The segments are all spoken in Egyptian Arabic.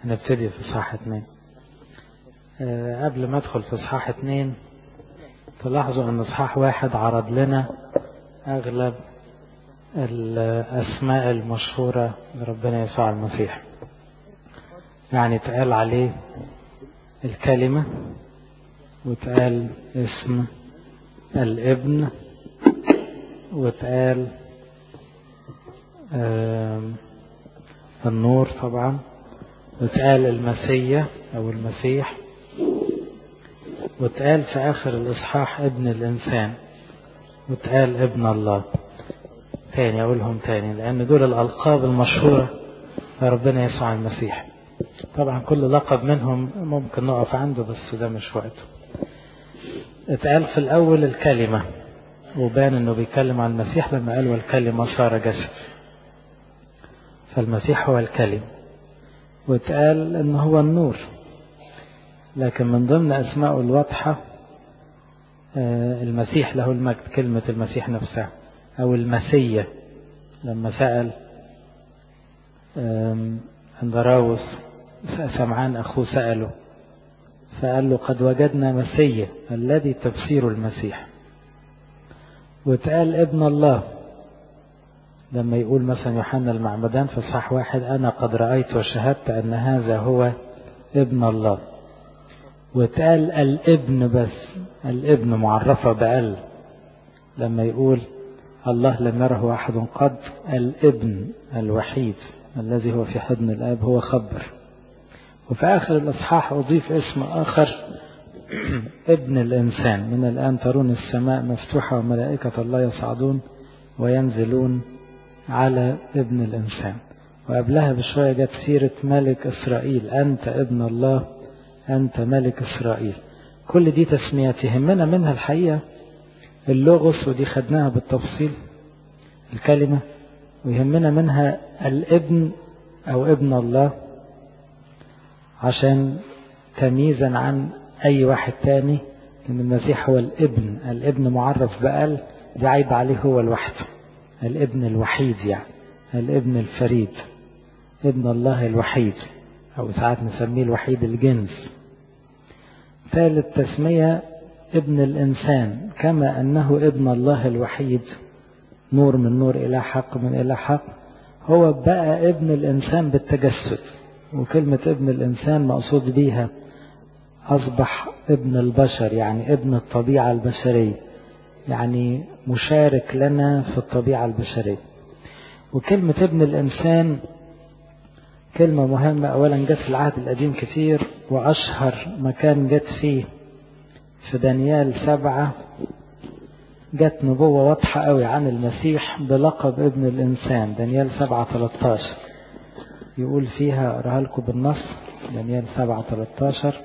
هنبتدي في إصحاح اتنين أه قبل ما أدخل في إصحاح اتنين تلاحظوا أن إصحاح واحد عرض لنا أغلب الأسماء المشهورة لربنا يسوع المسيح يعني اتقال عليه الكلمة واتقال اسم الابن واتقال النور طبعا واتقال المسيح أو المسيح واتقال في آخر الإصحاح ابن الإنسان واتقال ابن الله تاني أقولهم تاني لأن دول الألقاب المشهورة لربنا يسوع المسيح طبعا كل لقب منهم ممكن نقف عنده بس ده مش وقته اتقال في الأول الكلمة وبان انه بيتكلم عن المسيح لما قال والكلمة صار جسد فالمسيح هو الكلم واتقال انه هو النور لكن من ضمن اسمائه الواضحة المسيح له المجد كلمة المسيح نفسها او المسية لما سأل اندراوس سمعان اخوه سأله فقال له قد وجدنا مسيا الذي تفسير المسيح واتقال ابن الله لما يقول مثلا يوحنا المعمدان في صح واحد أنا قد رأيت وشهدت أن هذا هو ابن الله واتقال الابن بس الابن معرفة بأل لما يقول الله لم يره أحد قد الابن الوحيد الذي هو في حضن الآب هو خبر وفي آخر الإصحاح أضيف اسم آخر ابن الإنسان من الآن ترون السماء مفتوحة وملائكة الله يصعدون وينزلون على ابن الإنسان وقبلها بشوية جت سيرة ملك إسرائيل أنت ابن الله أنت ملك إسرائيل كل دي تسميات يهمنا منها الحقيقة اللغس ودي خدناها بالتفصيل الكلمة ويهمنا منها الابن أو ابن الله عشان تمييزا عن أي واحد تاني إن المسيح هو الابن الابن معرف بقال دي عيب عليه هو لوحده الابن الوحيد يعني الابن الفريد ابن الله الوحيد أو ساعات نسميه الوحيد الجنس ثالث تسمية ابن الإنسان كما أنه ابن الله الوحيد نور من نور إلى حق من إلى حق هو بقى ابن الإنسان بالتجسد وكلمة ابن الإنسان مقصود بيها أصبح ابن البشر يعني ابن الطبيعة البشرية يعني مشارك لنا في الطبيعة البشرية وكلمة ابن الإنسان كلمة مهمة أولا جت في العهد القديم كثير وأشهر مكان جت فيه في دانيال سبعة جت نبوة واضحة قوي عن المسيح بلقب ابن الإنسان دانيال سبعة 13 يقول فيها أقراها لكم بالنص دانيال سبعة 13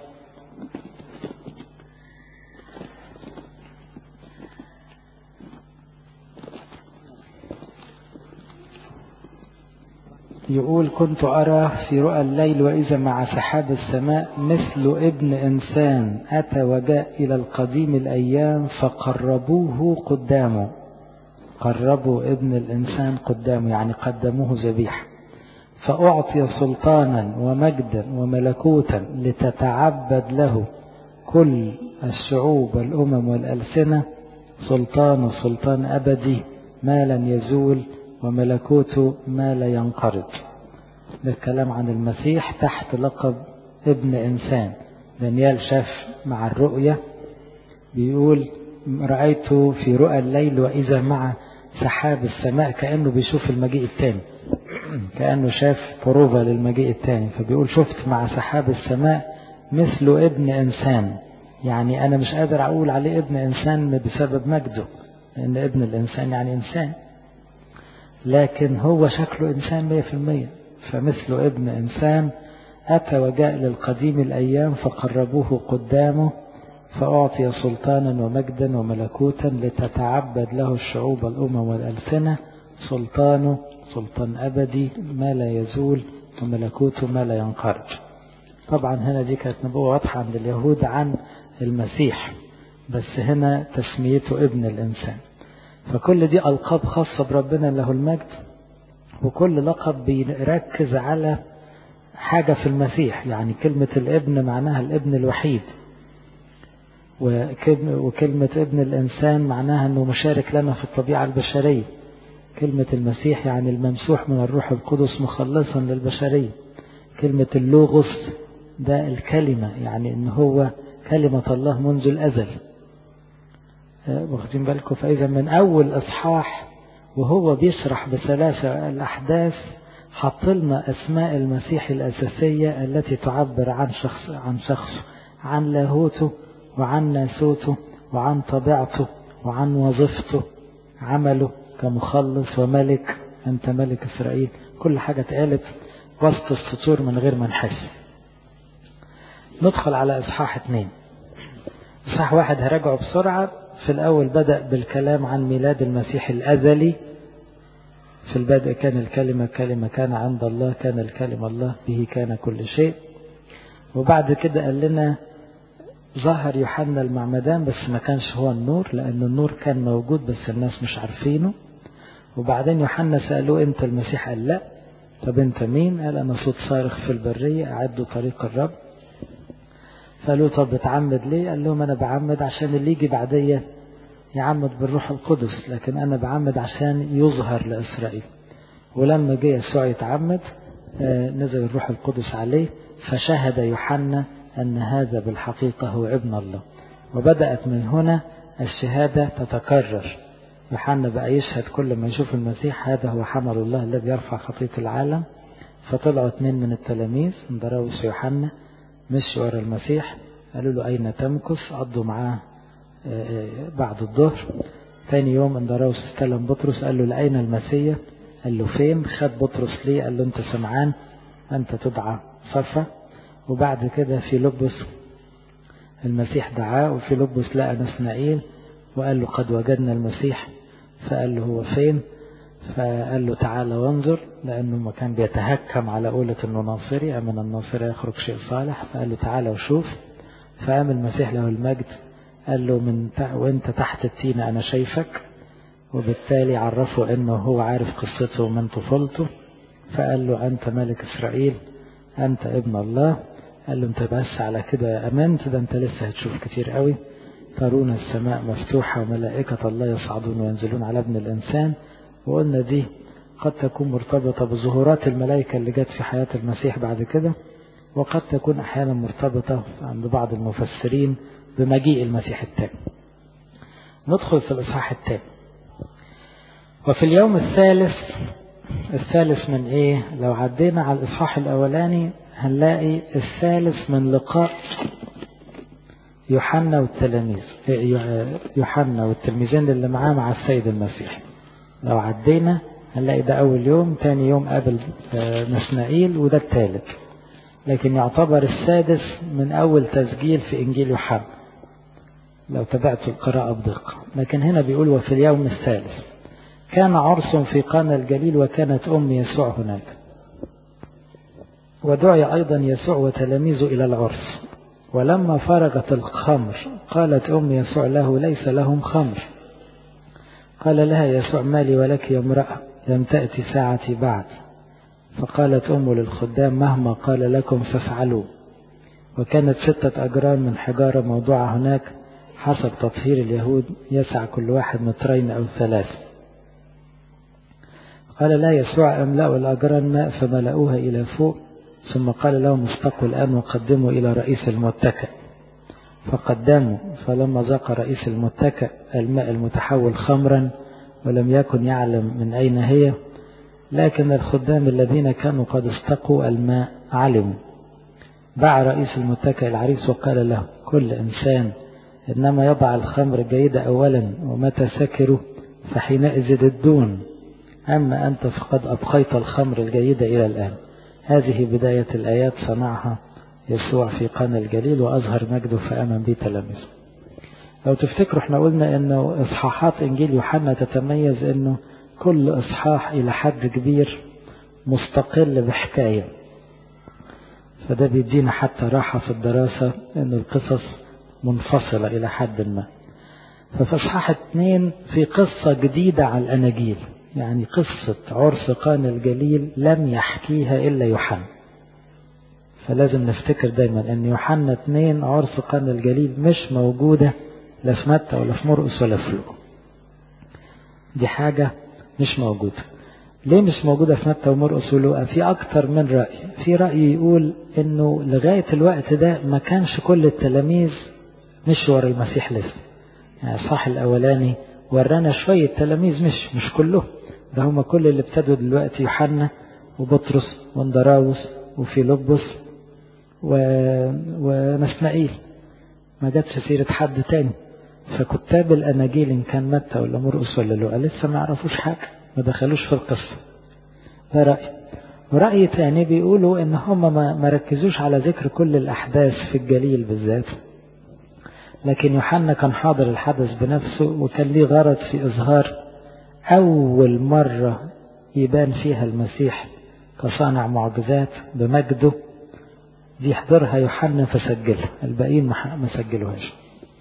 يقول كنت أرى في رؤى الليل وإذا مع سحاب السماء مثل ابن إنسان أتى وجاء إلى القديم الأيام فقربوه قدامه قربوا ابن الإنسان قدامه يعني قدموه ذبيحة فأعطي سلطانا ومجدا وملكوتا لتتعبد له كل الشعوب والأمم والألسنة سلطان سلطان أبدي ما لن يزول وملكوته ما لا ينقرض ده الكلام عن المسيح تحت لقب ابن إنسان دانيال شاف مع الرؤية بيقول رأيت في رؤى الليل وإذا مع سحاب السماء كأنه بيشوف المجيء الثاني كأنه شاف بروفا للمجيء الثاني فبيقول شفت مع سحاب السماء مثل ابن إنسان يعني أنا مش قادر أقول عليه ابن إنسان بسبب مجده لأن ابن الإنسان يعني إنسان لكن هو شكله إنسان مية في المية فمثل ابن إنسان أتى وجاء للقديم الأيام فقربوه قدامه فأعطي سلطانا ومجدا وملكوتا لتتعبد له الشعوب الأمم والألسنة سلطانه سلطان أبدي ما لا يزول وملكوته ما لا ينقرض طبعا هنا دي كانت نبوة واضحة عند اليهود عن المسيح بس هنا تسميته ابن الإنسان فكل دي ألقاب خاصة بربنا له المجد وكل لقب بيركز على حاجة في المسيح يعني كلمة الابن معناها الابن الوحيد وكلمة ابن الإنسان معناها أنه مشارك لنا في الطبيعة البشرية كلمة المسيح يعني الممسوح من الروح القدس مخلصا للبشرية كلمة اللوغوس ده الكلمة يعني ان هو كلمة الله منذ الأزل واخدين بالكم فإذا من أول إصحاح وهو بيشرح بسلاسة الأحداث حط لنا أسماء المسيح الأساسية التي تعبر عن شخص عن شخصه عن لاهوته وعن ناسوته وعن طبيعته وعن وظيفته عمله كمخلص وملك أنت ملك إسرائيل كل حاجة اتقالت وسط السطور من غير ما نحس ندخل على إصحاح اثنين إصحاح واحد هراجعه بسرعة في الأول بدأ بالكلام عن ميلاد المسيح الأزلي في البدء كان الكلمة كلمة كان عند الله كان الكلمة الله به كان كل شيء وبعد كده قال لنا ظهر يوحنا المعمدان بس ما كانش هو النور لأن النور كان موجود بس الناس مش عارفينه وبعدين يوحنا سألوه أنت المسيح قال لا طب أنت مين قال أنا صوت صارخ في البرية أعدوا طريق الرب فقالوا طب بتعمد ليه قال لهم أنا بعمد عشان اللي يجي بعدية يعمد بالروح القدس لكن أنا بعمد عشان يظهر لإسرائيل ولما جه يسوع يتعمد نزل الروح القدس عليه فشهد يوحنا أن هذا بالحقيقة هو ابن الله وبدأت من هنا الشهادة تتكرر يوحنا بقى يشهد كل ما يشوف المسيح هذا هو حمل الله الذي يرفع خطية العالم فطلعوا اثنين من التلاميذ اندراوس ويوحنا مشوا ورا المسيح قالوا له أين تمكث قضوا معاه بعد الظهر ثاني يوم اندراوس استلم بطرس قال له لأين المسيح قال له فين خد بطرس ليه قال له انت سمعان انت تدعى صفا وبعد كده في لبس المسيح دعاه وفي لبس لقى نسنائيل وقال له قد وجدنا المسيح فقال له هو فين فقال له تعالى وانظر لأنه ما كان بيتهكم على قولة انه ناصري أمن الناصري يخرج شيء صالح فقال له تعالى وشوف فقام المسيح له المجد قال له من وانت تحت التينة أنا شايفك وبالتالي عرفه انه هو عارف قصته من طفولته فقال له أنت ملك إسرائيل أنت ابن الله قال له أنت بس على كده أمنت ده أنت لسه هتشوف كتير قوي ترون السماء مفتوحة وملائكة الله يصعدون وينزلون على ابن الإنسان وقلنا دي قد تكون مرتبطة بظهورات الملائكة اللي جت في حياة المسيح بعد كده وقد تكون أحيانا مرتبطة عند بعض المفسرين بمجيء المسيح التاني ندخل في الإصحاح التاني وفي اليوم الثالث الثالث من ايه لو عدينا على الإصحاح الأولاني هنلاقي الثالث من لقاء يوحنا والتلاميذ يوحنا والتلميذين اللي معاه مع السيد المسيح لو عدينا هنلاقي ده أول يوم تاني يوم قابل نسنائيل وده الثالث لكن يعتبر السادس من أول تسجيل في إنجيل يوحنا لو تبعت القراءة بدقة لكن هنا بيقول وفي اليوم الثالث كان عرس في قانا الجليل وكانت أم يسوع هناك ودعي أيضا يسوع وتلاميذه إلى العرس ولما فرغت الخمر قالت أم يسوع له ليس لهم خمر قال لها يسوع مالي ولك يا امرأة لم تأتي ساعتي بعد فقالت أم للخدام مهما قال لكم فافعلوا وكانت ستة أجرام من حجارة موضوعة هناك حسب تطهير اليهود يسع كل واحد مترين أو ثلاث قال لا يسوع أملأوا الأجران ماء فملأوها إلى فوق ثم قال لهم استقوا الآن وقدموا إلى رئيس المتكأ فقدموا فلما ذاق رئيس المتكأ الماء المتحول خمرا ولم يكن يعلم من أين هي لكن الخدام الذين كانوا قد استقوا الماء علموا باع رئيس المتكأ العريس وقال له كل إنسان إنما يضع الخمر الجيدة أولا ومتى سكروا فحينئذ الدون أما أنت فقد أبقيت الخمر الجيدة إلى الآن هذه بداية الآيات صنعها يسوع في قنا الجليل وأظهر مجده فآمن به تلاميذه لو تفتكروا احنا قلنا انه اصحاحات انجيل يوحنا تتميز انه كل اصحاح الى حد كبير مستقل بحكاية فده بيدينا حتى راحة في الدراسة ان القصص منفصلة الى حد ما ففي اصحاح اتنين في قصة جديدة على الاناجيل يعني قصة عرس قانا الجليل لم يحكيها إلا يوحنا فلازم نفتكر دايما ان يوحنا اتنين عرس قرن الجليل مش موجودة لا في متى ولا في مرقس ولا في لوقا دي حاجة مش موجودة ليه مش موجودة في متى ومرقس ولوقا في أكتر من رأي في رأي يقول إنه لغاية الوقت ده ما كانش كل التلاميذ مش ورا المسيح لسه يعني الصح الأولاني ورانا شوية تلاميذ مش مش كلهم ده هم كل اللي ابتدوا دلوقتي يوحنا وبطرس واندراوس وفيلبس و... ومسنائيل ما جاتش سيرة حد تاني فكتاب الأناجيل إن كان متى ولا مرقس ولا لوقا لسه ما يعرفوش حاجة ما دخلوش في القصة ده رأي ورأي تاني بيقولوا إن هم ما, ما ركزوش على ذكر كل الأحداث في الجليل بالذات لكن يوحنا كان حاضر الحدث بنفسه وكان ليه غرض في إظهار أول مرة يبان فيها المسيح كصانع معجزات بمجده دي يحضرها يوحنا فسجلها الباقيين ما سجلوهاش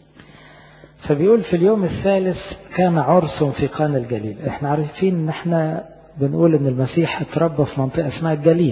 فبيقول في اليوم الثالث كان عرس في قانا الجليل احنا عارفين ان احنا بنقول ان المسيح اتربى في منطقة اسمها الجليل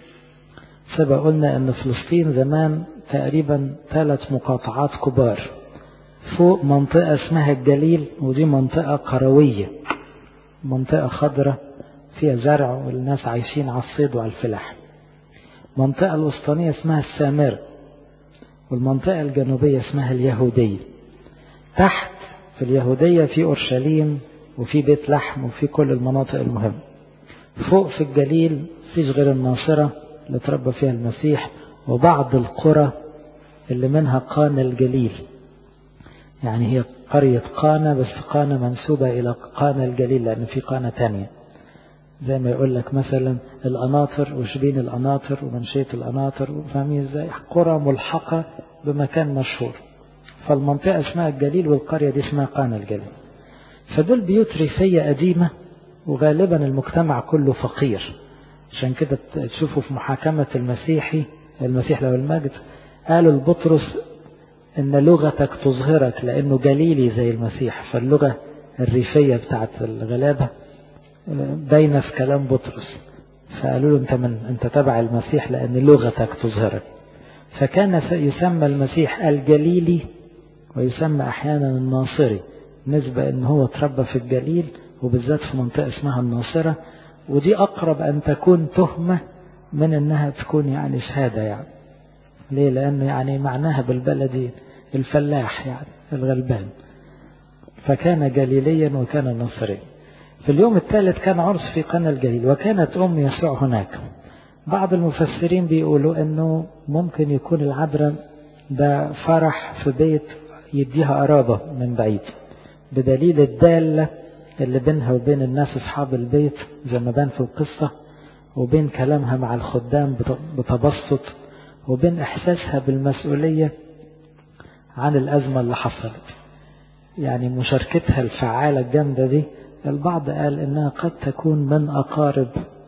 سبق قلنا ان فلسطين زمان تقريبا ثلاث مقاطعات كبار فوق منطقة اسمها الجليل ودي منطقة قروية منطقة خضراء فيها زرع والناس عايشين على الصيد وعلى الفلاح منطقة الوسطانية اسمها السامرة والمنطقة الجنوبية اسمها اليهودية تحت في اليهودية في أورشليم وفي بيت لحم وفي كل المناطق المهمة فوق في الجليل فيش غير الناصرة اللي تربى فيها المسيح وبعض القرى اللي منها قانا الجليل يعني هي قرية قانا بس قانا منسوبة إلى قانا الجليل لأن في قانا تانية زي ما يقول لك مثلا القناطر وشبين القناطر ومنشية القناطر فاهمين ازاي قرى ملحقة بمكان مشهور فالمنطقة اسمها الجليل والقرية دي اسمها قانا الجليل فدول بيوت ريفية قديمة وغالبا المجتمع كله فقير عشان كده تشوفوا في محاكمة المسيحي المسيح له المجد قالوا لبطرس ان لغتك تظهرك لانه جليلي زي المسيح فاللغة الريفية بتاعت الغلابة باينة في كلام بطرس فقالوا له انت من انت تبع المسيح لان لغتك تظهرك فكان يسمى المسيح الجليلي ويسمى احيانا الناصري نسبة ان هو تربى في الجليل وبالذات في منطقة اسمها الناصرة ودي اقرب ان تكون تهمة من انها تكون يعني شهادة يعني ليه لانه يعني معناها بالبلدي الفلاح يعني الغلبان فكان جليليا وكان ناصريا في اليوم الثالث كان عرس في قنا الجليل وكانت أم يسوع هناك بعض المفسرين بيقولوا أنه ممكن يكون العذراء ده فرح في بيت يديها قرابة من بعيد بدليل الدالة اللي بينها وبين الناس أصحاب البيت زي ما بان في القصة وبين كلامها مع الخدام بتبسط وبين إحساسها بالمسؤولية عن الأزمة اللي حصلت يعني مشاركتها الفعالة الجامدة دي البعض قال انها قد تكون من اقارب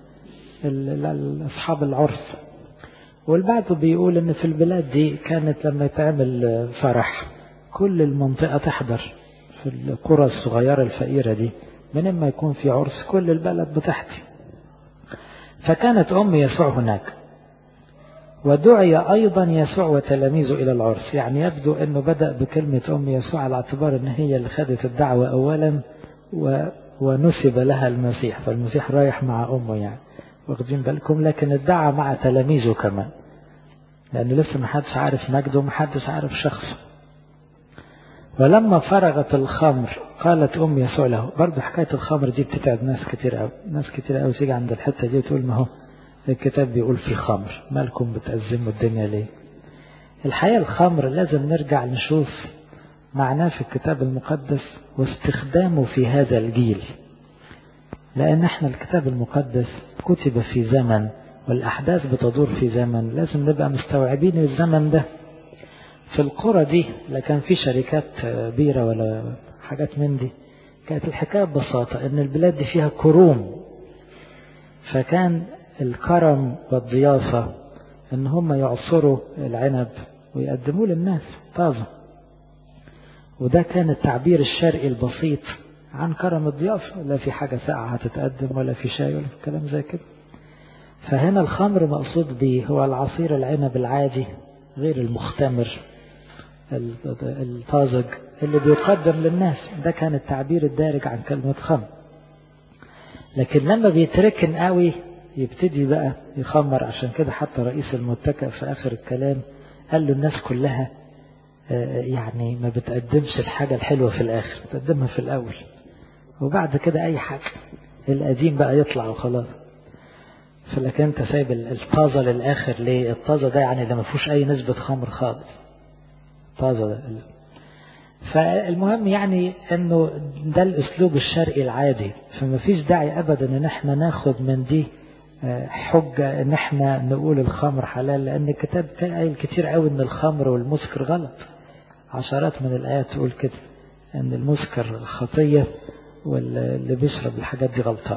اصحاب العرس والبعض بيقول ان في البلاد دي كانت لما يتعمل فرح كل المنطقة تحضر في القرى الصغيرة الفقيرة دي من اما يكون في عرس كل البلد بتحتي فكانت ام يسوع هناك ودعي أيضا يسوع وتلاميذه إلى العرس يعني يبدو أنه بدأ بكلمة أم يسوع على اعتبار أن هي اللي خدت الدعوة أولا و ونسب لها المسيح فالمسيح رايح مع أمه يعني واخدين بالكم لكن ادعى مع تلاميذه كمان لأن لسه ما حدش عارف مجده وما حدش عارف شخصه ولما فرغت الخمر قالت أم يسوع له برضه حكاية الخمر دي بتتعب ناس كتير قوي ناس كتير قوي تيجي عند الحتة دي وتقول ما هو الكتاب بيقول في خمر مالكم بتأزموا الدنيا ليه الحقيقة الخمر لازم نرجع نشوف معناه في الكتاب المقدس واستخدامه في هذا الجيل لأن احنا الكتاب المقدس كتب في زمن والأحداث بتدور في زمن لازم نبقى مستوعبين الزمن ده في القرى دي لا كان في شركات بيرة ولا حاجات من دي كانت الحكاية ببساطة ان البلاد دي فيها كروم فكان الكرم والضيافة ان هم يعصروا العنب ويقدموه للناس طازة وده كان التعبير الشرقي البسيط عن كرم الضيافة لا في حاجة ساقعة هتتقدم ولا في شاي ولا في كلام زي كده فهنا الخمر مقصود به هو العصير العنب العادي غير المختمر الطازج اللي بيقدم للناس ده كان التعبير الدارج عن كلمة خمر لكن لما بيتركن قوي يبتدي بقى يخمر عشان كده حتى رئيس المتكئ في آخر الكلام قال له الناس كلها يعني ما بتقدمش الحاجة الحلوة في الآخر بتقدمها في الأول وبعد كده أي حاجة القديم بقى يطلع وخلاص فلكن انت سايب الطازة للآخر ليه الطازة ده يعني اللي ما فيهوش أي نسبة خمر خالص طازة ده فالمهم يعني انه ده الاسلوب الشرقي العادي فما فيش داعي ابدا ان احنا ناخد من دي حجة ان احنا نقول الخمر حلال لان الكتاب قايل كتير قوي ان الخمر والمسكر غلط عشرات من الايات تقول كده ان المسكر خطية واللي بيشرب الحاجات دي غلطان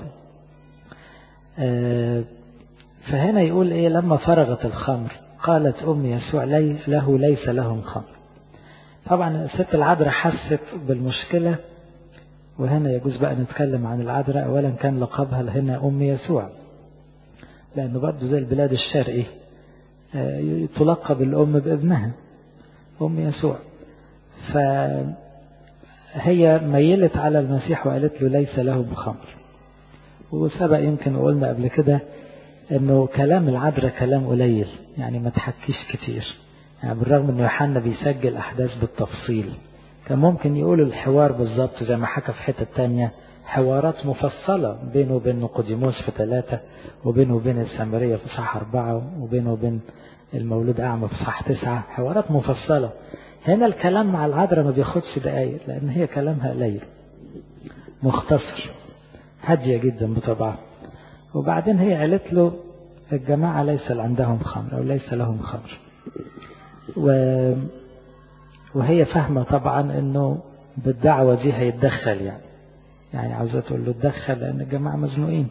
فهنا يقول ايه لما فرغت الخمر قالت ام يسوع لي له ليس لهم خمر طبعا الست العذراء حست بالمشكلة وهنا يجوز بقى نتكلم عن العذراء أولا كان لقبها هنا أم يسوع لأنه برضه زي البلاد الشرقي تلقب الأم بابنها أم يسوع فهي ميلت على المسيح وقالت له ليس لهم خمر وسبق يمكن قلنا قبل كده انه كلام العذراء كلام قليل يعني ما تحكيش كتير يعني بالرغم ان يوحنا بيسجل احداث بالتفصيل كان ممكن يقول الحوار بالظبط زي ما حكى في حتة تانية حوارات مفصلة بينه وبين نقوديموس في ثلاثة وبينه وبين السامرية في صح أربعة وبينه وبين المولود أعمى في صح تسعة حوارات مفصلة هنا الكلام مع العذراء ما بياخدش دقايق لأن هي كلامها قليل مختصر هادية جدا بطبعها وبعدين هي قالت له الجماعة ليس عندهم خمر أو ليس لهم خمر و... وهي فاهمة طبعا انه بالدعوة دي هيتدخل يعني يعني عاوزة تقول له اتدخل لان الجماعة مزنوقين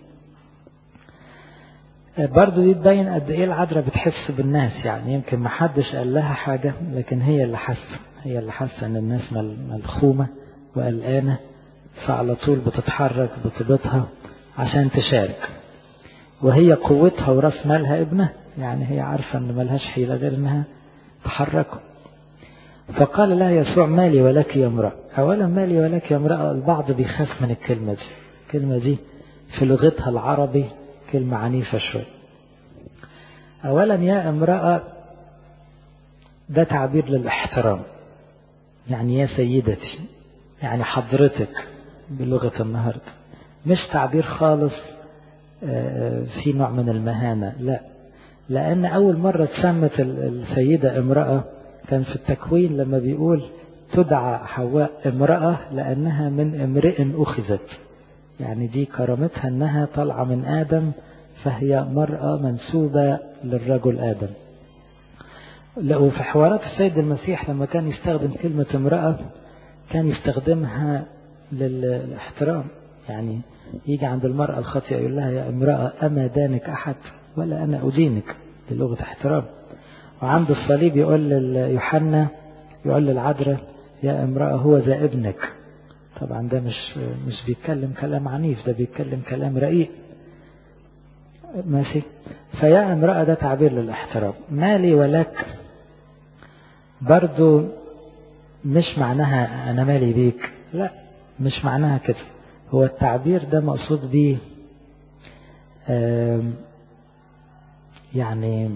برضو دي تبين قد ايه العذراء بتحس بالناس يعني يمكن ما حدش قال لها حاجة لكن هي اللي حاسة هي اللي حاسة ان الناس ملخومة وقلقانة فعلى طول بتتحرك بطيبتها عشان تشارك وهي قوتها وراس مالها ابنها يعني هي عارفة ان ملهاش حيلة غير انها تحركه فقال لها يسوع مالي ولك يا امرأة أولا مالي ولك يا امرأة البعض بيخاف من الكلمة دي الكلمة دي في لغتها العربي كلمة عنيفة شوية أولا يا امرأة ده تعبير للاحترام يعني يا سيدتي يعني حضرتك بلغة النهاردة مش تعبير خالص في نوع من المهانة لا لأن أول مرة تسمت السيدة امرأة كان في التكوين لما بيقول تدعى حواء امرأة لأنها من امرئ أخذت يعني دي كرامتها أنها طالعة من آدم فهي مرأة منسوبة للرجل آدم وفي حوارات السيد المسيح لما كان يستخدم كلمة امرأة كان يستخدمها للاحترام يعني يجي عند المرأة الخاطئة يقول لها يا امرأة أما دانك أحد ولا أنا أدينك للغة احترام وعند الصليب يقول ليوحنا يقول للعذراء يا امرأة هو ذا ابنك طبعا ده مش مش بيتكلم كلام عنيف ده بيتكلم كلام رقيق ماشي فيا امرأة ده تعبير للاحترام مالي ولك برضو مش معناها أنا مالي بيك لا مش معناها كده هو التعبير ده مقصود بيه يعني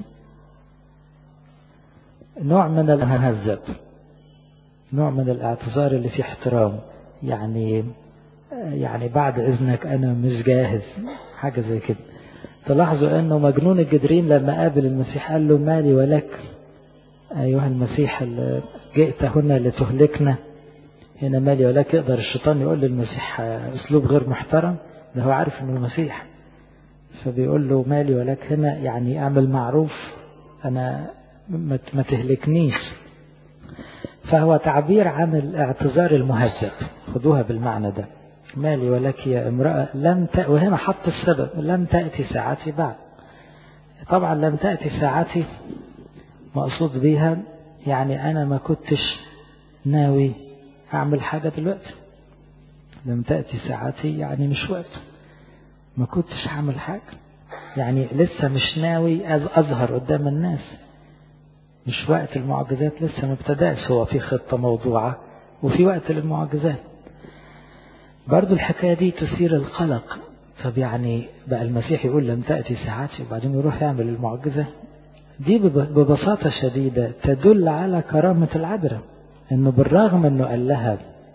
نوع من المهذب نوع من الاعتذار اللي فيه احترام يعني يعني بعد اذنك انا مش جاهز حاجة زي كده تلاحظوا انه مجنون الجدرين لما قابل المسيح قال له مالي ولك ايها المسيح اللي جئت هنا لتهلكنا هنا مالي ولك يقدر الشيطان يقول للمسيح اسلوب غير محترم ده هو عارف انه المسيح فبيقول له مالي ولك هنا يعني اعمل معروف انا ما تهلكنيش فهو تعبير عن الاعتذار المهذب خذوها بالمعنى ده مالي ولك يا امرأة لم ت... وهنا حط السبب لم تأتي ساعتي بعد طبعا لم تأتي ساعتي مقصود بيها يعني أنا ما كنتش ناوي أعمل حاجة دلوقتي لم تأتي ساعتي يعني مش وقت ما كنتش هعمل حاجة يعني لسه مش ناوي أظهر قدام الناس مش وقت المعجزات لسه ما ابتداش هو في خطة موضوعة وفي وقت للمعجزات برضو الحكاية دي تثير القلق طب يعني بقى المسيح يقول لم تأتي ساعتي وبعدين يروح يعمل المعجزة دي ببساطة شديدة تدل على كرامة العذراء انه بالرغم انه قال لها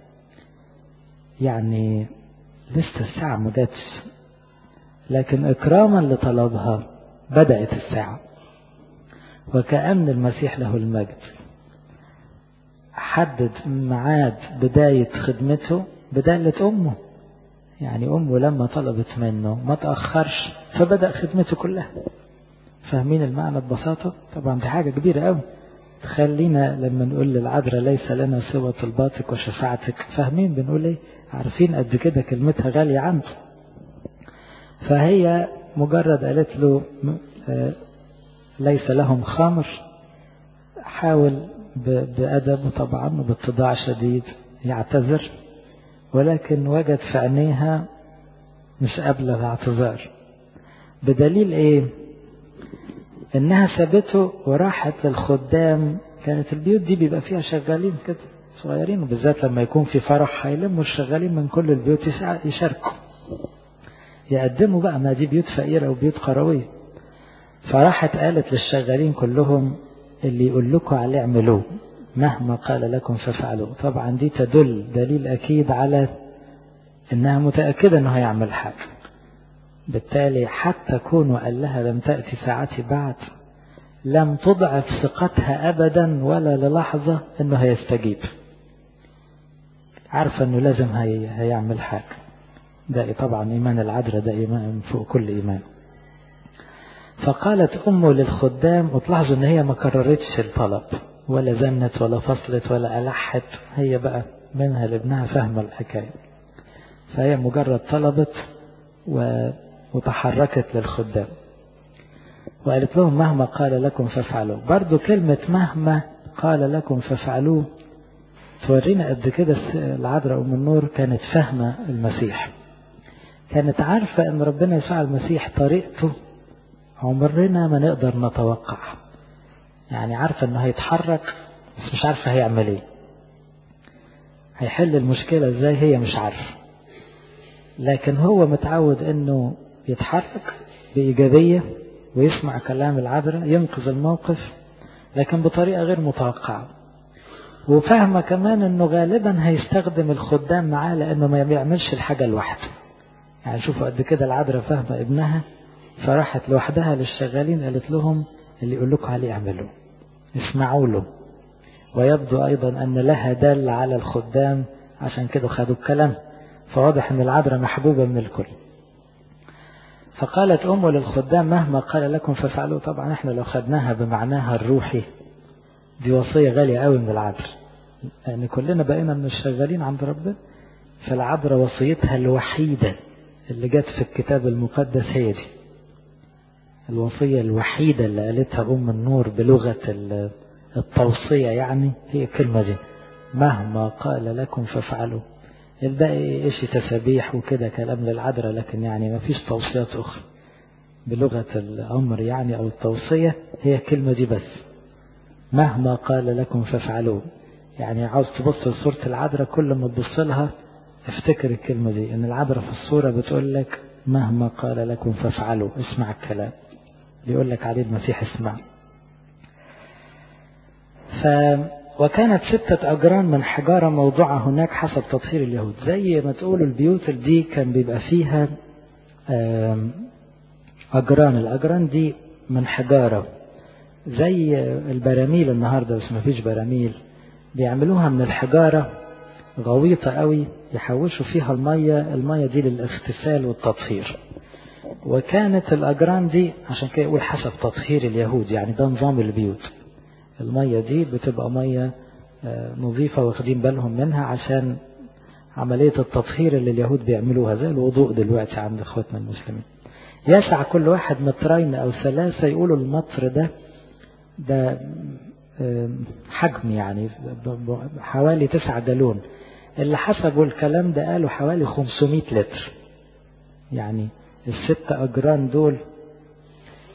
يعني لسه الساعة ما جاتش لكن اكراما لطلبها بدأت الساعة وكأن المسيح له المجد حدد ميعاد بداية خدمته بدالة أمه يعني أمه لما طلبت منه ما تأخرش فبدأ خدمته كلها فاهمين المعنى ببساطة طبعا دي حاجة كبيرة قوي تخلينا لما نقول للعذراء ليس لنا سوى طلباتك وشفاعتك فاهمين بنقول ايه عارفين قد كده كلمتها غالية عنده فهي مجرد قالت له ليس لهم خمر حاول بأدب طبعا وباتضاع شديد يعتذر ولكن وجد في عينيها مش قابلة الاعتذار بدليل ايه انها سابته وراحت للخدام كانت البيوت دي بيبقى فيها شغالين كده صغيرين وبالذات لما يكون في فرح هيلموا الشغالين من كل البيوت يشاركوا يقدموا بقى ما دي بيوت فقيرة وبيوت قروية فراحت قالت للشغالين كلهم اللي يقول لكم عليه اعملوه مهما قال لكم ففعلوا طبعا دي تدل دليل أكيد على إنها متأكدة إنه هيعمل حاجة بالتالي حتى كونه قال لها لم تأتي ساعتي بعد لم تضعف ثقتها أبدا ولا للحظة إنه هيستجيب عارفة إنه لازم هي هيعمل حاجة ده طبعا إيمان العذراء ده إيمان فوق كل إيمان فقالت أمه للخدام وتلاحظوا إن هي ما كررتش الطلب ولا زنت ولا فصلت ولا ألحت هي بقى منها لابنها فاهمة الحكاية فهي مجرد طلبت و... وتحركت للخدام وقالت لهم مهما قال لكم فافعلوا برضو كلمة مهما قال لكم فافعلوه تورينا قد كده العذراء أم النور كانت فاهمة المسيح كانت عارفة أن ربنا يسوع المسيح طريقته عمرنا ما نقدر نتوقع يعني عارفة أنه هيتحرك بس مش عارفة هيعمل إيه هيحل المشكلة إزاي هي مش عارفة لكن هو متعود أنه يتحرك بإيجابية ويسمع كلام العذراء ينقذ الموقف لكن بطريقة غير متوقعة وفاهمة كمان أنه غالبا هيستخدم الخدام معاه لأنه ما بيعملش الحاجة لوحده يعني شوفوا قد كده العذراء فاهمة ابنها فراحت لوحدها للشغالين قالت لهم اللي يقول لكم عليه اعملوه اسمعوا له ويبدو أيضا أن لها دل على الخدام عشان كده خدوا الكلام فواضح أن العذراء محبوبة من الكل فقالت أمه للخدام مهما قال لكم ففعلوا طبعا احنا لو خدناها بمعناها الروحي دي وصية غالية قوي من العذراء لأن كلنا بقينا من الشغالين عند ربنا فالعذراء وصيتها الوحيدة اللي جت في الكتاب المقدس هي دي الوصية الوحيدة اللي قالتها أم النور بلغة التوصية يعني هي الكلمة دي مهما قال لكم فافعلوا الباقي ايش تسابيح وكده كلام للعذراء لكن يعني ما فيش توصيات أخرى بلغة الأمر يعني أو التوصية هي الكلمة دي بس مهما قال لكم فافعلوا يعني عاوز تبص لصورة العذراء كل ما تبص لها افتكر الكلمة دي ان العذراء في الصورة بتقول لك مهما قال لكم فافعلوا اسمع الكلام بيقول لك عليه المسيح اسمع ف وكانت ستة أجران من حجارة موضوعة هناك حسب تطهير اليهود زي ما تقولوا البيوت دي كان بيبقى فيها أجران الأجران دي من حجارة زي البراميل النهاردة بس ما فيش براميل بيعملوها من الحجارة غويطة قوي يحوشوا فيها المية المية دي للاغتسال والتطهير وكانت الأجران دي عشان كده يقول حسب تطهير اليهود يعني ده نظام البيوت المية دي بتبقى مية نظيفة واخدين بالهم منها عشان عملية التطهير اللي اليهود بيعملوها زي الوضوء دلوقتي عند اخواتنا المسلمين يسع كل واحد مترين او ثلاثة يقولوا المطر ده ده حجم يعني حوالي تسعة جالون اللي حسبوا الكلام ده قالوا حوالي 500 لتر يعني الست أجران دول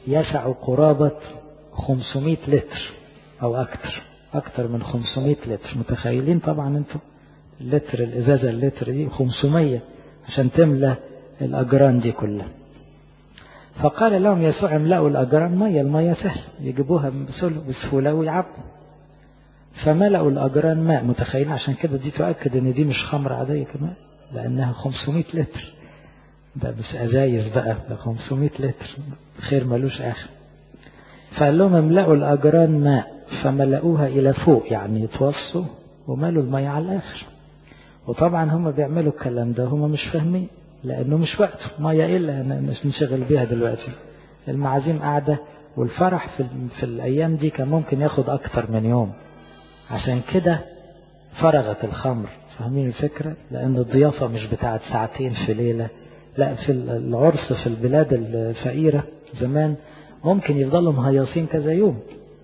يسع قرابة 500 لتر أو أكتر أكتر من 500 لتر متخيلين طبعا أنتم اللتر الإزازة اللتر دي 500 عشان تملى الأجران دي كلها فقال لهم يسوع املأوا الأجران مية المية سهل يجيبوها بسهولة ويعبوا فملأوا الأجران ماء متخيلين عشان كده دي تؤكد ان دي مش خمر عادية كمان لأنها 500 لتر ده مش أزايز بقى ده 500 لتر خير ملوش آخر فقال لهم املأوا الأجران ماء فملأوها إلى فوق يعني يتوصوا وملوا المية على الآخر وطبعا هم بيعملوا الكلام ده هم مش فاهمين لأنه مش وقته مية إيه اللي نشغل بيها دلوقتي المعازيم قاعدة والفرح في, في الأيام دي كان ممكن ياخد أكتر من يوم عشان كده فرغت الخمر فاهمين الفكرة لأن الضيافة مش بتاعت ساعتين في ليلة لا في العرس في البلاد الفقيرة زمان ممكن يفضلوا مهيصين كذا يوم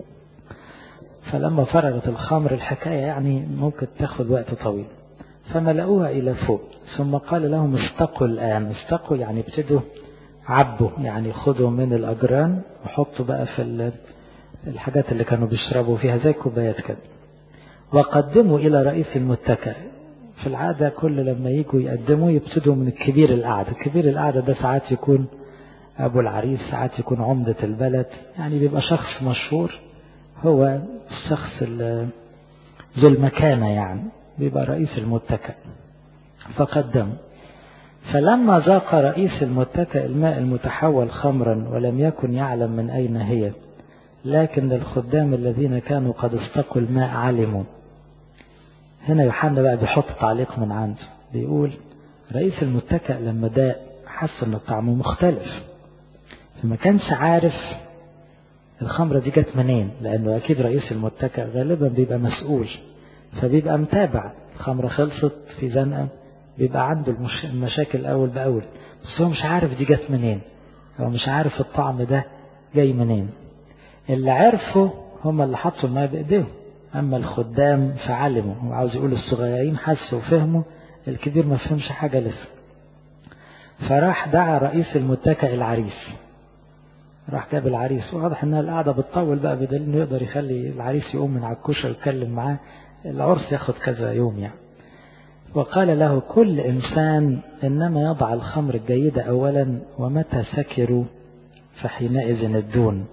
فلما فرغت الخمر الحكاية يعني ممكن تاخد وقت طويل فملأوها إلى فوق ثم قال لهم استقوا الآن استقوا يعني ابتدوا عبوا يعني خدوا من الأجران وحطوا بقى في الحاجات اللي كانوا بيشربوا فيها زي كوبايات كده وقدموا إلى رئيس المتكئ في العادة كل لما يجوا يقدموا يبتدوا من الكبير القعدة الكبير القعدة ده ساعات يكون أبو العريس ساعات يكون عمدة البلد يعني بيبقى شخص مشهور هو الشخص ذو المكانة يعني بيبقى رئيس المتكئ فقدم فلما ذاق رئيس المتكئ الماء المتحول خمرا ولم يكن يعلم من أين هي لكن الخدام الذين كانوا قد استقوا الماء علموا هنا يوحنا بقى بيحط تعليق من عنده بيقول رئيس المتكئ لما ده حس ان طعمه مختلف فما كانش عارف الخمرة دي جت منين لأنه أكيد رئيس المتكئ غالبا بيبقى مسؤول فبيبقى متابع الخمرة خلصت في زنقة بيبقى عنده المش... المشاكل أول بأول بس هو مش عارف دي جت منين هو مش عارف الطعم ده جاي منين اللي عرفوا هم اللي حطوا الماء بإيديهم أما الخدام فعلموا هو عاوز يقول الصغيرين حسوا وفهموا الكبير ما فهمش حاجة لسه فراح دعا رئيس المتكئ العريس راح جاب العريس واضح انها القعده بتطول بقى بدليل انه يقدر يخلي العريس يقوم من على الكوشه ويتكلم معاه العرس ياخد كذا يوم يعني وقال له كل انسان انما يضع الخمر الجيده اولا ومتى سكروا فحينئذ الدون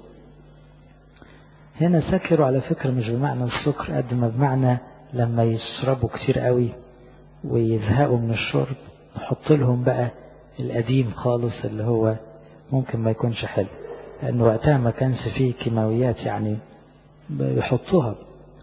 هنا سكروا على فكرة مش بمعنى السكر قد ما بمعنى لما يشربوا كتير قوي ويزهقوا من الشرب نحط لهم بقى القديم خالص اللي هو ممكن ما يكونش حلو لأن وقتها ما كانش فيه كيماويات يعني بيحطوها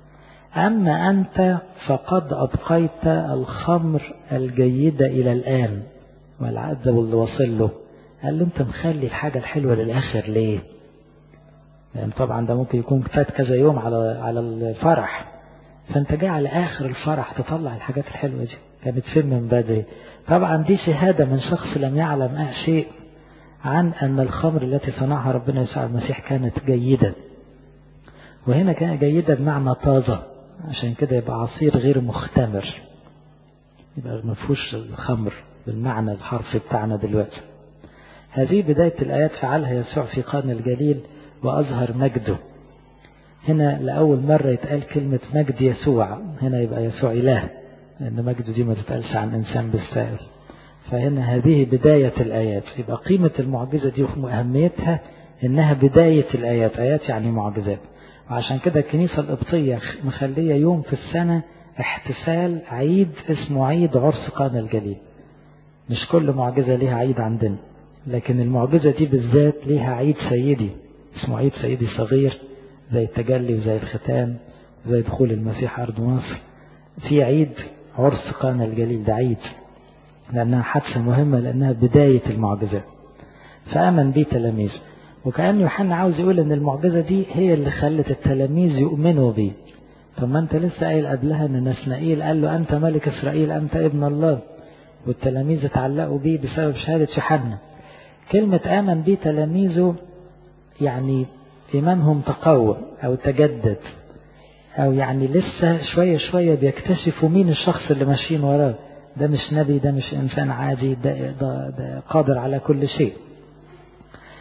أما أنت فقد أبقيت الخمر الجيدة إلى الآن والعقد اللي وصل له قال له أنت مخلي الحاجة الحلوة للآخر ليه لأن طبعا ده ممكن يكون فات كذا يوم على على الفرح فأنت جاي على آخر الفرح تطلع الحاجات الحلوة دي كانت فين من بدري طبعا دي شهادة من شخص لم يعلم شيء عن أن الخمر التي صنعها ربنا يسوع المسيح كانت جيدة وهنا كانت جيدة بمعنى طازة عشان كده يبقى عصير غير مختمر يبقى ما فيهوش الخمر بالمعنى الحرفي بتاعنا دلوقتي هذه بداية الآيات فعلها يسوع في قرن الجليل وأظهر مجده هنا لأول مرة يتقال كلمة مجد يسوع هنا يبقى يسوع إله لأن مجده دي ما تتقالش عن إنسان بالسائل فهنا هذه بداية الآيات يبقى قيمة المعجزة دي وأهميتها إنها بداية الآيات آيات يعني معجزات وعشان كده الكنيسة القبطية مخلية يوم في السنة احتفال عيد اسمه عيد عرس قانا الجليل مش كل معجزة ليها عيد عندنا لكن المعجزة دي بالذات ليها عيد سيدي اسمه عيد سيدي صغير زي التجلي وزي الختان زي دخول المسيح أرض مصر في عيد عرس قانا الجليل ده عيد لأنها حادثة مهمة لأنها بداية المعجزات فآمن بيه تلاميذ وكأن يوحنا عاوز يقول ان المعجزة دي هي اللي خلت التلاميذ يؤمنوا بيه طب ما انت لسه قايل قبلها ان نسنائيل قال له انت ملك اسرائيل انت ابن الله والتلاميذ اتعلقوا بيه بسبب شهادة يوحنا كلمة آمن بيه تلاميذه يعني إيمانهم تقوى أو تجدد أو يعني لسه شوية شوية بيكتشفوا مين الشخص اللي ماشيين وراه ده مش نبي ده مش إنسان عادي ده, ده, ده قادر على كل شيء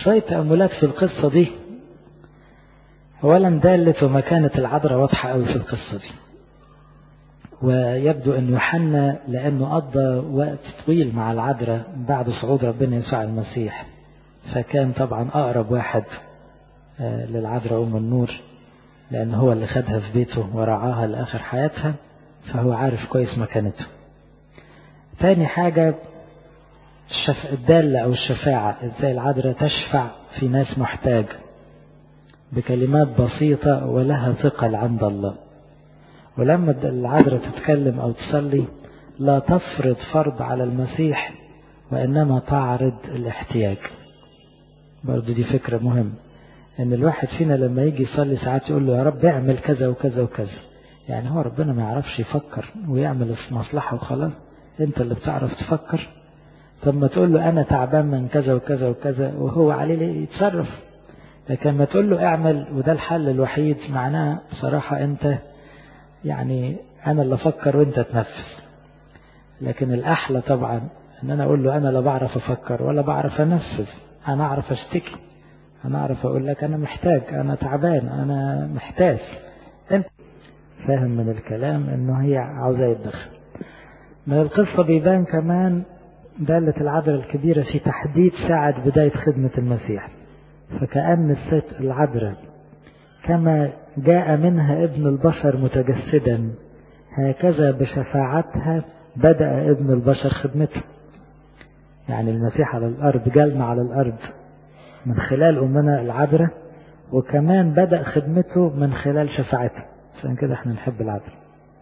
شوية تأملات في القصة دي أولا دالة ومكانة العذراء واضحة أوي في القصة دي ويبدو أن يوحنا لأنه قضى وقت طويل مع العذراء بعد صعود ربنا يسوع المسيح فكان طبعا أقرب واحد للعذراء أم النور لأن هو اللي خدها في بيته ورعاها لآخر حياتها فهو عارف كويس مكانته تاني حاجة الشف... الدالة أو الشفاعة إزاي العذراء تشفع في ناس محتاج بكلمات بسيطة ولها ثقل عند الله ولما العذراء تتكلم أو تصلي لا تفرض فرض على المسيح وإنما تعرض الاحتياج برضو دي فكرة مهمة ان الواحد فينا لما يجي يصلي ساعات يقول له يا رب اعمل كذا وكذا وكذا يعني هو ربنا ما يعرفش يفكر ويعمل مصلحة وخلاص انت اللي بتعرف تفكر طب ما تقول له انا تعبان من كذا وكذا وكذا وهو عليه يتصرف لكن ما تقول له اعمل وده الحل الوحيد معناه بصراحة انت يعني انا اللي افكر وانت تنفذ لكن الاحلى طبعا ان انا اقول له انا لا بعرف افكر ولا بعرف انفذ انا اعرف اشتكي انا اعرف اقول لك انا محتاج انا تعبان انا محتاج انت فاهم من الكلام انه هي عاوزة يتدخل من القصة بيبان كمان دالة العذراء الكبيرة في تحديد ساعة بداية خدمة المسيح فكأن الست العذراء كما جاء منها ابن البشر متجسدا هكذا بشفاعتها بدأ ابن البشر خدمته يعني المسيح على الأرض جالنا على الأرض من خلال أمنا العذراء وكمان بدأ خدمته من خلال شفاعته عشان كده احنا نحب العذراء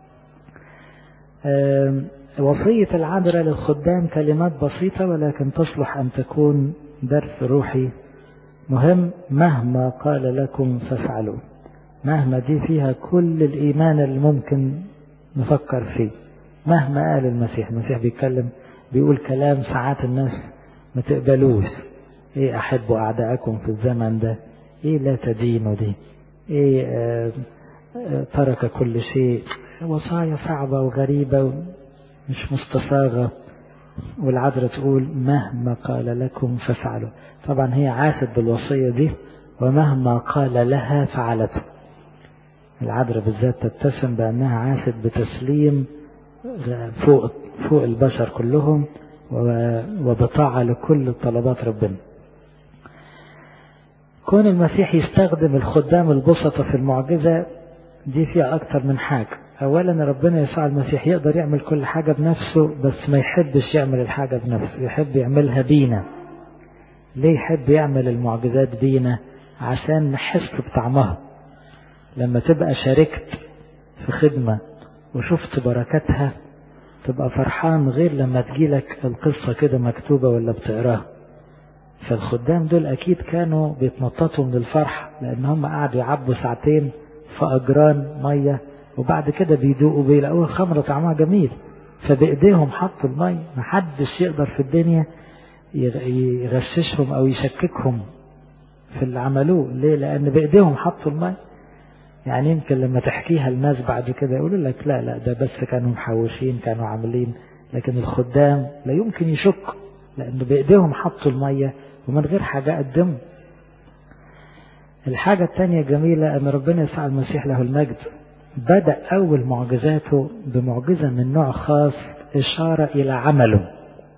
وصية العذراء للخدام كلمات بسيطة ولكن تصلح أن تكون درس روحي مهم مهما قال لكم فافعلوا مهما دي فيها كل الإيمان اللي ممكن نفكر فيه مهما قال المسيح المسيح بيتكلم بيقول كلام ساعات الناس ما تقبلوش ايه احبوا اعداءكم في الزمن ده ايه لا تدينوا دي ايه آه آه ترك كل شيء وصايا صعبة وغريبة ومش مستصاغة والعذراء تقول مهما قال لكم ففعلوا طبعا هي عاشت بالوصية دي ومهما قال لها فعلته العذراء بالذات تتسم بأنها عاشت بتسليم فوق فوق البشر كلهم وبطاعة لكل طلبات ربنا كون المسيح يستخدم الخدام البسطة في المعجزة دي فيها أكتر من حاجة أولا ربنا يسوع المسيح يقدر يعمل كل حاجة بنفسه بس ما يحبش يعمل الحاجة بنفسه يحب يعملها بينا ليه يحب يعمل المعجزات بينا عشان نحس بطعمها لما تبقى شاركت في خدمة وشفت بركاتها تبقى فرحان غير لما تجيلك القصة كده مكتوبة ولا بتقراها فالخدام دول أكيد كانوا بيتنططوا من الفرح لأن هم قعدوا يعبوا ساعتين في أجران مية وبعد كده بيدوقوا بيلاقوها خمرة طعمها جميل فبإيديهم حطوا المية محدش يقدر في الدنيا يغششهم أو يشككهم في اللي عملوه ليه لأن بإيديهم حطوا المية يعني يمكن لما تحكيها الناس بعد كده يقولوا لك لا لا ده بس كانوا محوشين كانوا عاملين لكن الخدام لا يمكن يشك لأنه بإيديهم حطوا المية ومن غير حاجة قدموا الحاجة الثانية جميلة أن ربنا يسوع المسيح له المجد بدأ أول معجزاته بمعجزة من نوع خاص إشارة إلى عمله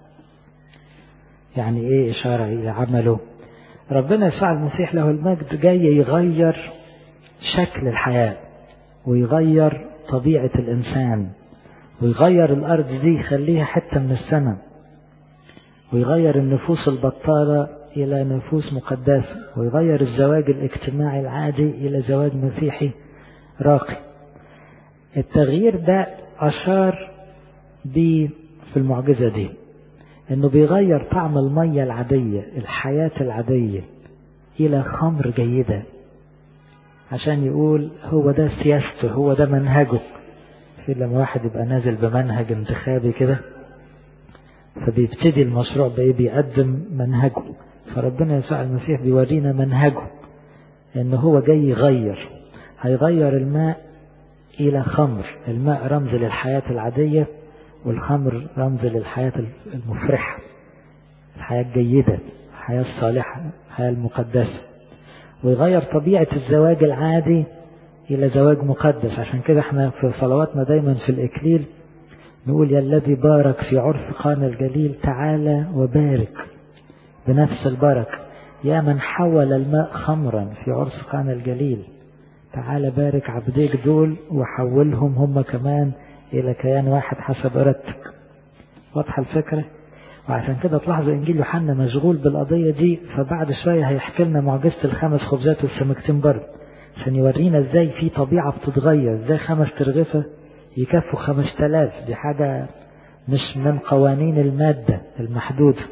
يعني إيه إشارة إلى عمله ربنا يسوع المسيح له المجد جاي يغير شكل الحياة ويغير طبيعة الإنسان ويغير الأرض دي يخليها حتة من السماء ويغير النفوس البطالة إلى نفوس مقدسة ويغير الزواج الاجتماعي العادي إلى زواج مسيحي راقي التغيير ده أشار بيه في المعجزة دي انه بيغير طعم المية العادية الحياة العادية الى خمر جيدة عشان يقول هو ده سياسته هو ده منهجه في لما واحد يبقى نازل بمنهج انتخابي كده فبيبتدي المشروع بايه بيقدم منهجه فربنا يسوع المسيح بيورينا منهجه ان هو جاي يغير هيغير الماء الى خمر الماء رمز للحياة العادية والخمر رمز للحياة المفرحة الحياة الجيدة الحياة الحياة الصالحة الحياة المقدسة ويغير طبيعة الزواج العادي إلى زواج مقدس عشان كده احنا في صلواتنا دايما في الإكليل نقول يا الذي بارك في عرف قانا الجليل تعالى وبارك بنفس البركة يا من حول الماء خمرا في عرس قانا الجليل تعالى بارك عبديك دول وحولهم هم كمان إلى كيان واحد حسب إرادتك واضحة الفكرة وعشان كده تلاحظوا إنجيل يوحنا مشغول بالقضية دي فبعد شوية هيحكي لنا معجزة الخمس خبزات والسمكتين برضه عشان يورينا ازاي في طبيعة بتتغير ازاي خمس ترغفة يكفوا خمس تلاف دي حاجة مش من قوانين المادة المحدودة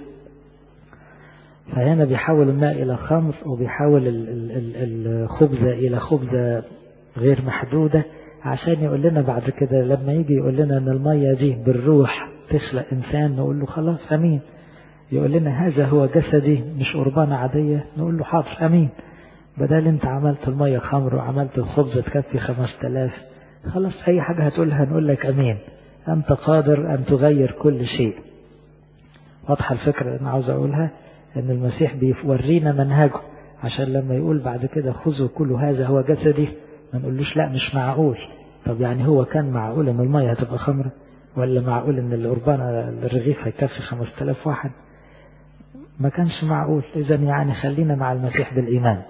فهنا بيحول الماء إلى خمر وبيحول الخبزة إلى خبزة غير محدودة عشان يقول لنا بعد كده لما يجي يقول لنا ان المية دي بالروح تخلق انسان نقول له خلاص امين يقول لنا هذا هو جسدي مش قربانة عادية نقول له حاضر امين بدل انت عملت المية خمر وعملت الخبزة تكفي خمس تلاف خلاص اي حاجة هتقولها نقول لك امين انت قادر ان تغير كل شيء واضحة الفكرة اللي انا عاوز اقولها ان المسيح بيورينا منهجه عشان لما يقول بعد كده خذوا كل هذا هو جسدي ما نقولوش لا مش معقول طب يعني هو كان معقول ان المية هتبقى خمرة ولا معقول ان القربان الرغيف هيكفي 5000 واحد ما كانش معقول اذا يعني خلينا مع المسيح بالايمان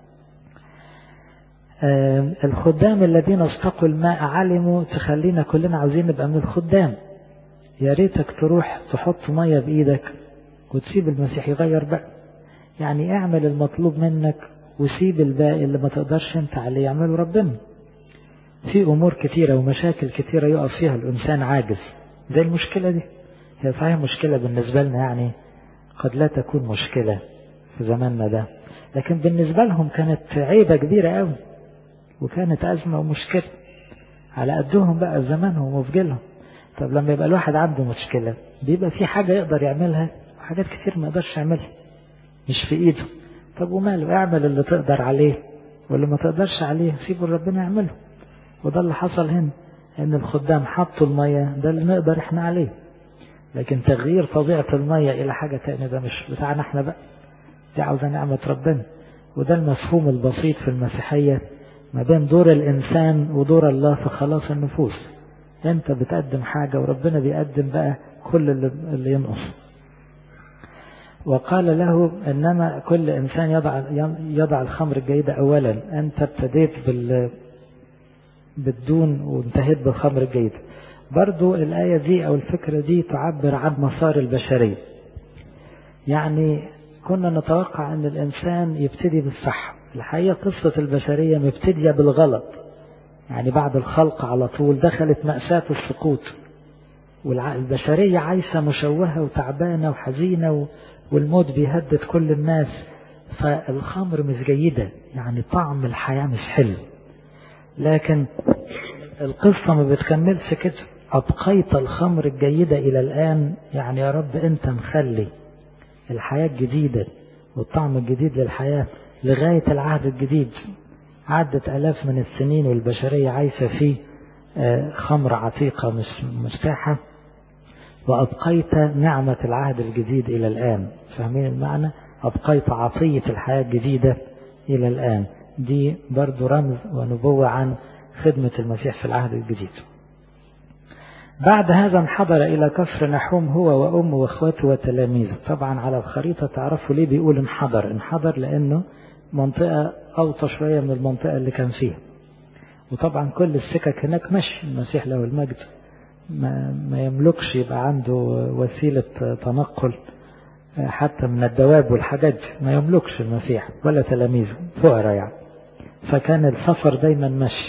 آه الخدام الذين استقوا الماء علموا تخلينا كلنا عاوزين نبقى من الخدام يا ريتك تروح تحط مية بايدك وتسيب المسيح يغير بقى يعني اعمل المطلوب منك وسيب الباقي اللي ما تقدرش انت عليه يعمله ربنا في امور كتيرة ومشاكل كتيرة يقف فيها الانسان عاجز زي المشكلة دي هي صحيح مشكلة بالنسبة لنا يعني قد لا تكون مشكلة في زماننا ده لكن بالنسبة لهم كانت عيبة كبيرة قوي وكانت أزمة ومشكلة على قدهم بقى زمانهم وفجلهم طب لما يبقى الواحد عنده مشكلة بيبقى في حاجة يقدر يعملها وحاجات كتير ما يقدرش يعملها مش في ايده طب وماله اعمل اللي تقدر عليه واللي ما تقدرش عليه سيبه ربنا يعمله وده اللي حصل هنا ان الخدام حطوا المية ده اللي نقدر احنا عليه لكن تغيير طبيعة المية الى حاجة تانية ده مش بتاعنا احنا بقى دي عاوزة نعمة ربنا وده المفهوم البسيط في المسيحية ما بين دور الانسان ودور الله في خلاص النفوس انت بتقدم حاجة وربنا بيقدم بقى كل اللي, اللي ينقص وقال له انما كل انسان يضع يضع الخمر الجيدة اولا انت ابتديت بال بالدون وانتهيت بالخمر الجيد برضو الآية دي أو الفكرة دي تعبر عن مسار البشرية يعني كنا نتوقع أن الإنسان يبتدي بالصح الحقيقة قصة البشرية مبتدية بالغلط يعني بعد الخلق على طول دخلت مأساة السقوط والبشرية عايشة مشوهة وتعبانة وحزينة والموت بيهدد كل الناس فالخمر مش جيدة يعني طعم الحياة مش حلو لكن القصة ما بتكملش كده أبقيت الخمر الجيدة إلى الآن يعني يا رب أنت مخلي الحياة الجديدة والطعم الجديد للحياة لغاية العهد الجديد عدت ألاف من السنين والبشرية عايشة في خمر عتيقة مش مرتاحة وأبقيت نعمة العهد الجديد إلى الآن فاهمين المعنى أبقيت عطية الحياة الجديدة إلى الآن دي برضو رمز ونبوة عن خدمة المسيح في العهد الجديد بعد هذا انحدر إلى كفر نحوم هو وأمه وأخواته وتلاميذه طبعا على الخريطة تعرفوا ليه بيقول انحدر انحدر لأنه منطقة أوطى شوية من المنطقة اللي كان فيها وطبعا كل السكك هناك مشي المسيح له المجد ما, ما يملكش يبقى عنده وسيلة تنقل حتى من الدواب والحاجات دي ما يملكش المسيح ولا تلاميذه فقراء يعني فكان السفر دايما مشي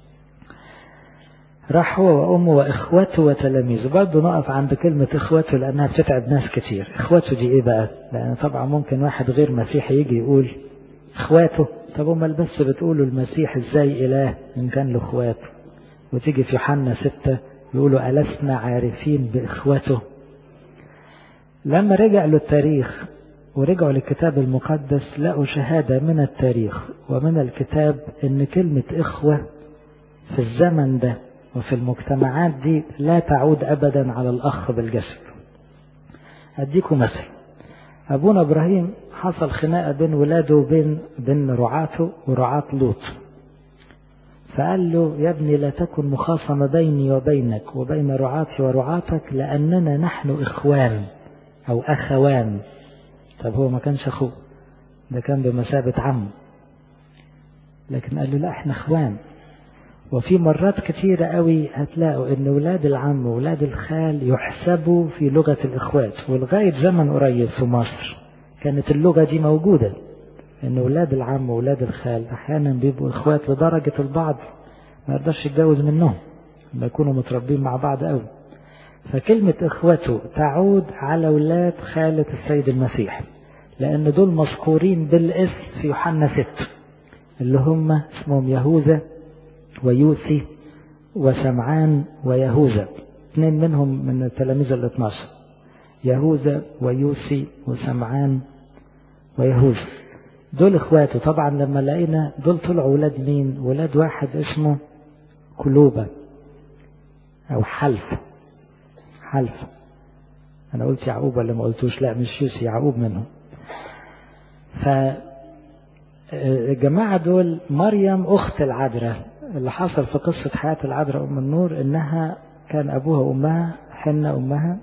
راح هو وأمه وإخوته وتلاميذه برضه نقف عند كلمة إخوته لأنها بتتعب ناس كتير إخوته دي إيه بقى لأن طبعا ممكن واحد غير مسيحي يجي يقول إخواته طب أمال بس بتقولوا المسيح إزاي إله إن كان له إخوات وتيجي في يوحنا ستة يقولوا ألسنا عارفين بإخوته لما رجع له التاريخ ورجعوا للكتاب المقدس لقوا شهادة من التاريخ ومن الكتاب ان كلمة اخوة في الزمن ده وفي المجتمعات دي لا تعود ابدا على الاخ بالجسد اديكم مثل أبونا إبراهيم حصل خناقة بين ولاده وبين بين رعاته ورعاة لوط فقال له يا ابني لا تكن مخاصمة بيني وبينك وبين رعاتي ورعاتك لأننا نحن إخوان أو أخوان طب هو ما كانش أخوه ده كان بمثابة عم لكن قال له لا احنا اخوان وفي مرات كثيرة قوي هتلاقوا ان ولاد العم وولاد الخال يحسبوا في لغة الاخوات ولغاية زمن قريب في مصر كانت اللغة دي موجودة ان ولاد العم وولاد الخال احيانا بيبقوا اخوات لدرجة البعض ما يقدرش يتجوز منهم لما يكونوا متربين مع بعض قوي فكلمة اخوته تعود على ولاد خالة السيد المسيح لان دول مذكورين بالاسم في يوحنا 6 اللي هم اسمهم يهوذا ويوسي وسمعان ويهوذا اثنين منهم من التلاميذ ال 12 يهوذا ويوسي وسمعان ويهوذا دول اخواته طبعا لما لقينا دول طلعوا ولاد مين ولاد واحد اسمه كلوبة او حلف حلف انا قلت يعقوب ولا ما قلتوش لا مش يوسي يعقوب منهم ف الجماعة دول مريم أخت العذراء اللي حصل في قصة حياة العذراء أم النور إنها كان أبوها وأمها حنة أمها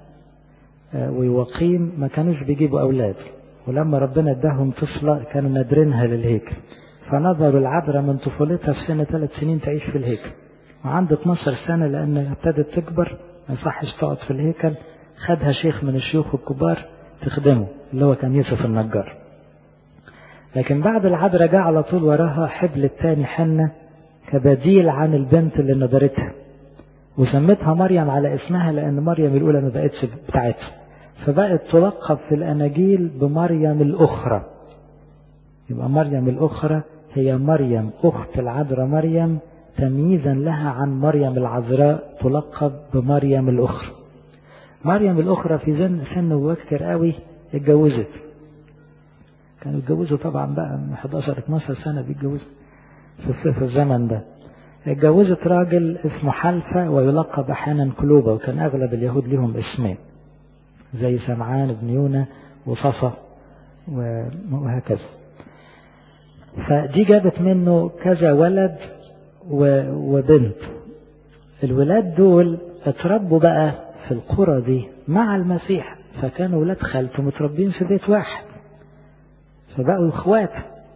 ويوقيم ما كانوش بيجيبوا أولاد ولما ربنا اداهم طفلة كانوا نادرينها للهيكل فنظروا العذراء من طفولتها في سنة ثلاث سنين تعيش في الهيكل وعند 12 سنة لأن ابتدت تكبر ما يصحش تقعد في الهيكل خدها شيخ من الشيوخ الكبار تخدمه اللي هو كان يوسف النجار لكن بعد العذراء جاء على طول وراها حبل التاني حنة كبديل عن البنت اللي نظرتها وسمتها مريم على اسمها لأن مريم الأولى ما بقتش بتاعتها فبقت تلقب في الأناجيل بمريم الأخرى يبقى مريم الأخرى هي مريم أخت العذراء مريم تمييزا لها عن مريم العذراء تلقب بمريم الأخرى مريم الأخرى في سن سن مبكر قوي اتجوزت كانوا اتجوزوا طبعا بقى من 11 12 سنة بيتجوزوا في في الزمن ده اتجوزت راجل اسمه حلفة ويلقب أحيانا كلوبة وكان أغلب اليهود لهم اسمين زي سمعان بن يونا وصفا وهكذا فدي جابت منه كذا ولد وبنت الولاد دول اتربوا بقى في القرى دي مع المسيح فكانوا ولاد خالته متربين في بيت واحد فبقوا اخوات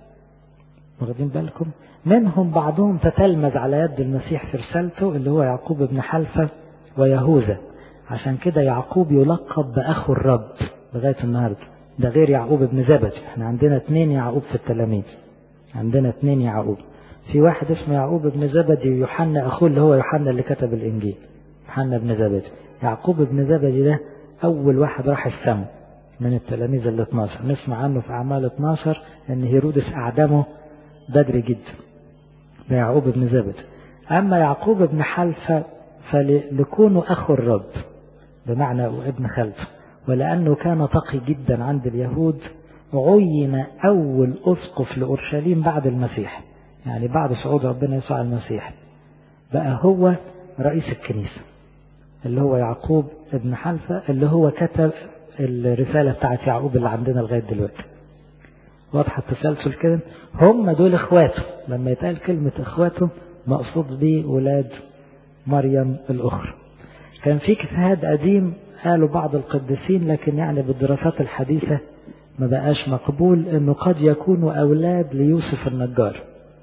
واخدين بالكم منهم بعضهم تتلمذ على يد المسيح في رسالته اللي هو يعقوب بن حلفة ويهوذا عشان كده يعقوب يلقب بأخو الرب لغاية النهاردة ده غير يعقوب بن زبدي احنا عندنا اثنين يعقوب في التلاميذ عندنا اثنين يعقوب في واحد اسمه يعقوب بن زبدي ويوحنا اخوه اللي هو يوحنا اللي كتب الانجيل يوحنا بن زبدي يعقوب بن زبدي ده اول واحد راح السماء من التلاميذ ال 12 نسمع عنه في اعمال 12 ان هيرودس اعدمه بدري جدا ده يعقوب بن زبدي اما يعقوب بن حلفة فلكونه اخو الرب بمعنى ابن خالته ولانه كان تقي جدا عند اليهود عين اول اسقف لاورشليم بعد المسيح يعني بعد صعود ربنا يسوع المسيح بقى هو رئيس الكنيسة اللي هو يعقوب ابن حلفة اللي هو كتب الرسالة بتاعت يعقوب اللي عندنا لغاية دلوقتي واضحة التسلسل كده هم دول اخواته لما يتقال كلمة اخواته مقصود بيه ولاد مريم الاخرى كان في اجتهاد قديم قالوا بعض القديسين لكن يعني بالدراسات الحديثة ما بقاش مقبول انه قد يكونوا اولاد ليوسف النجار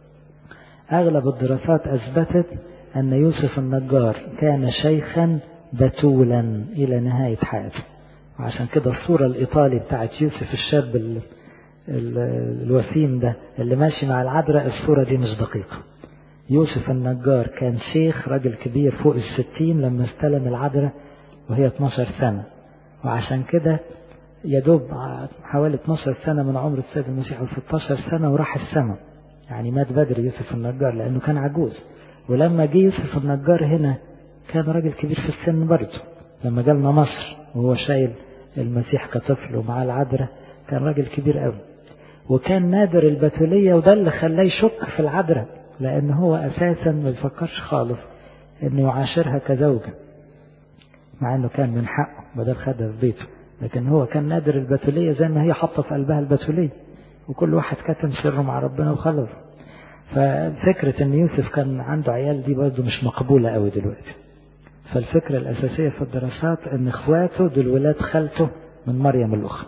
اغلب الدراسات اثبتت ان يوسف النجار كان شيخا بتولا الى نهاية حياته وعشان كده الصورة الايطالي بتاعت يوسف الشاب ال ال الوسيم ده اللي ماشي مع العذراء الصورة دي مش دقيقة يوسف النجار كان شيخ راجل كبير فوق الستين لما استلم العذراء وهي 12 سنة وعشان كده يدوب حوالي 12 سنة من عمر السيد المسيح و 16 سنة وراح السماء يعني مات بدري يوسف النجار لأنه كان عجوز ولما جه يوسف النجار هنا كان راجل كبير في السن برضه لما جالنا مصر وهو شايل المسيح كطفل ومعاه العذراء كان راجل كبير قوي وكان نادر البتولية وده اللي خلاه يشك في العذراء لأن هو أساسا ما بيفكرش خالص إنه يعاشرها كزوجة مع إنه كان من حقه بدل خدها في بيته لكن هو كان نادر البتولية زي ما هي حاطة في قلبها البتولية وكل واحد كاتم سره مع ربنا وخلص ففكرة ان يوسف كان عنده عيال دي برضه مش مقبولة قوي دلوقتي فالفكرة الأساسية في الدراسات ان اخواته دول ولاد خالته من مريم الأخرى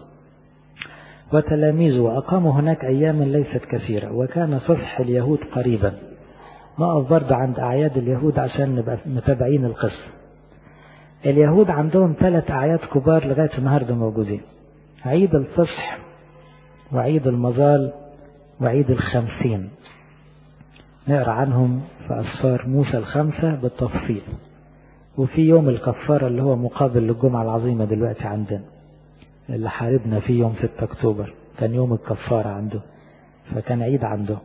وتلاميذه وأقاموا هناك أياما ليست كثيرة وكان صفح اليهود قريبا نقف برضه عند أعياد اليهود عشان نبقى متابعين القصة اليهود عندهم ثلاث أعياد كبار لغاية النهاردة موجودين عيد الفصح وعيد المظال وعيد الخمسين نقرأ عنهم في أسفار موسى الخمسة بالتفصيل وفي يوم الكفارة اللي هو مقابل للجمعة العظيمة دلوقتي عندنا اللي حاربنا فيه يوم 6 أكتوبر كان يوم الكفارة عنده فكان عيد عنده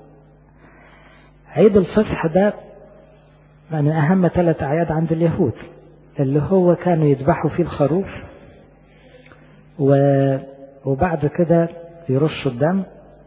عيد الفصح ده من أهم ثلاث أعياد عند اليهود اللي هو كانوا يذبحوا فيه الخروف و... وبعد كده يرشوا الدم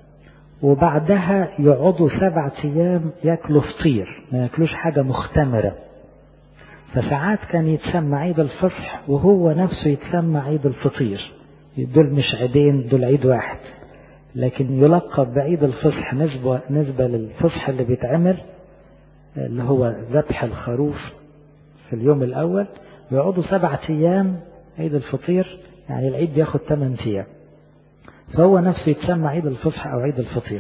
وبعدها يقعدوا سبعة أيام ياكلوا فطير ما ياكلوش حاجة مختمرة فساعات كان يتسمى عيد الفصح وهو نفسه يتسمى عيد الفطير دول مش عيدين دول عيد واحد لكن يلقب بعيد الفصح نسبة, نسبة للفصح اللي بيتعمل اللي هو ذبح الخروف في اليوم الأول ويقعدوا سبعة أيام عيد الفطير يعني العيد بياخد 8 أيام فهو نفسه يتسمى عيد الفصح أو عيد الفطير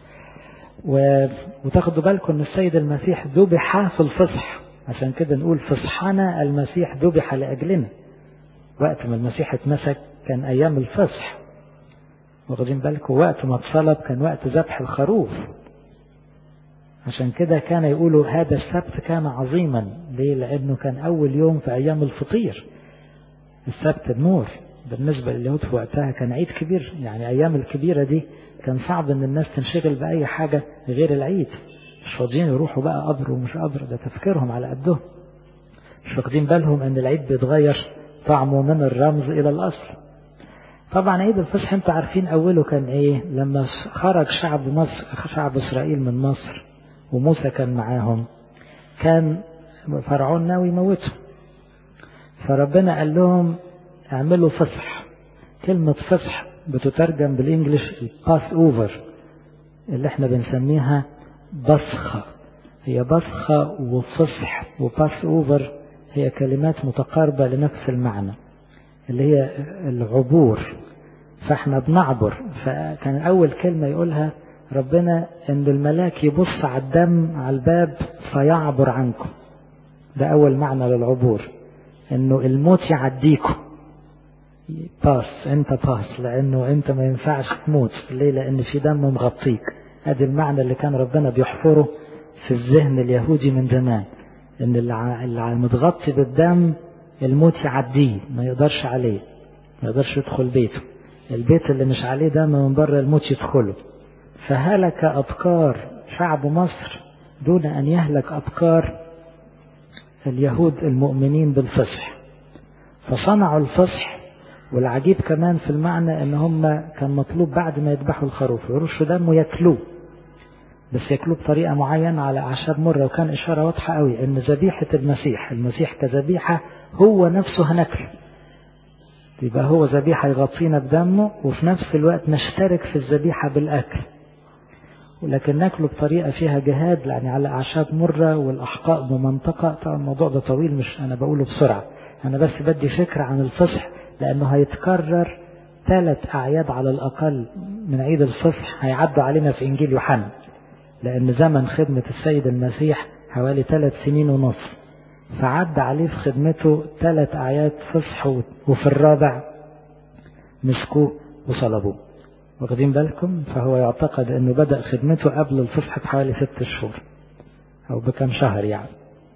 و... وتاخدوا بالكم أن السيد المسيح ذبح في الفصح عشان كده نقول فصحنا المسيح ذبح لأجلنا وقت ما المسيح اتمسك كان أيام الفصح واخدين بالكم وقت ما اتصلب كان وقت ذبح الخروف عشان كده كان يقولوا هذا السبت كان عظيما ليه لأنه كان أول يوم في أيام الفطير السبت النور بالنسبة لليهود في وقتها كان عيد كبير يعني أيام الكبيرة دي كان صعب أن الناس تنشغل بأي حاجة غير العيد مش فاضيين يروحوا بقى قبر ومش قبر ده تفكيرهم على قدهم مش واخدين بالهم أن العيد بيتغير طعمه من الرمز إلى الأصل طبعا عيد الفصح انتوا عارفين أوله كان إيه لما خرج شعب مصر شعب إسرائيل من مصر وموسى كان معاهم كان فرعون ناوي يموتهم فربنا قال لهم اعملوا فصح كلمة فصح بتترجم بالانجلش الباس اوفر اللي احنا بنسميها بصخة هي بصخة وفصح وباس اوفر هي كلمات متقاربة لنفس المعنى اللي هي العبور فاحنا بنعبر فكان اول كلمة يقولها ربنا ان الملاك يبص على الدم على الباب فيعبر عنكم ده اول معنى للعبور انه الموت يعديكم باس انت باس لانه انت ما ينفعش تموت ليه لان في دم مغطيك ادي المعنى اللي كان ربنا بيحفره في الذهن اليهودي من زمان ان اللي متغطي بالدم الموت يعديه ما يقدرش عليه ما يقدرش يدخل بيته البيت اللي مش عليه دم من بره الموت يدخله فهلك أبكار شعب مصر دون أن يهلك أبكار اليهود المؤمنين بالفصح فصنعوا الفصح والعجيب كمان في المعنى ان هم كان مطلوب بعد ما يذبحوا الخروف يرشوا دمه ياكلوه بس ياكلوه بطريقه معينه على اعشاب مره وكان اشاره واضحه قوي ان ذبيحه المسيح المسيح كذبيحه هو نفسه هناكله يبقى هو ذبيحه يغطينا بدمه وفي نفس الوقت نشترك في الذبيحه بالاكل ولكن ناكله بطريقه فيها جهاد يعني على اعشاب مره والاحقاء بمنطقه طبعا الموضوع ده طويل مش انا بقوله بسرعه انا بس بدي فكره عن الفصح لأنه هيتكرر ثلاث أعياد على الأقل من عيد الفصح هيعدوا علينا في إنجيل يوحنا لأن زمن خدمة السيد المسيح حوالي ثلاث سنين ونصف فعد عليه في خدمته ثلاث أعياد فصح وفي الرابع مسكوه وصلبوه واخدين بالكم فهو يعتقد أنه بدأ خدمته قبل الفصح بحوالي ست شهور أو بكم شهر يعني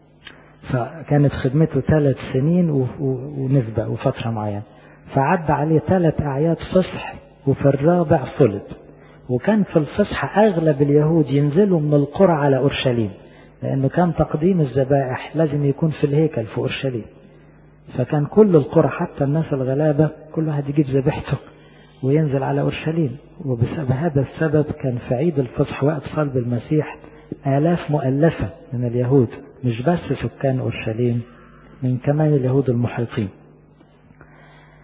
فكانت خدمته ثلاث سنين ونسبة وفترة معينة فعدى عليه ثلاث أعياد فصح وفي الرابع صلب وكان في الفصح أغلب اليهود ينزلوا من القرى على أورشليم لأنه كان تقديم الذبائح لازم يكون في الهيكل في أورشليم فكان كل القرى حتى الناس الغلابة كل واحد يجيب ذبيحته وينزل على أورشليم وبهذا السبب كان في عيد الفصح وقت صلب المسيح آلاف مؤلفة من اليهود مش بس سكان أورشليم من كمان اليهود المحيطين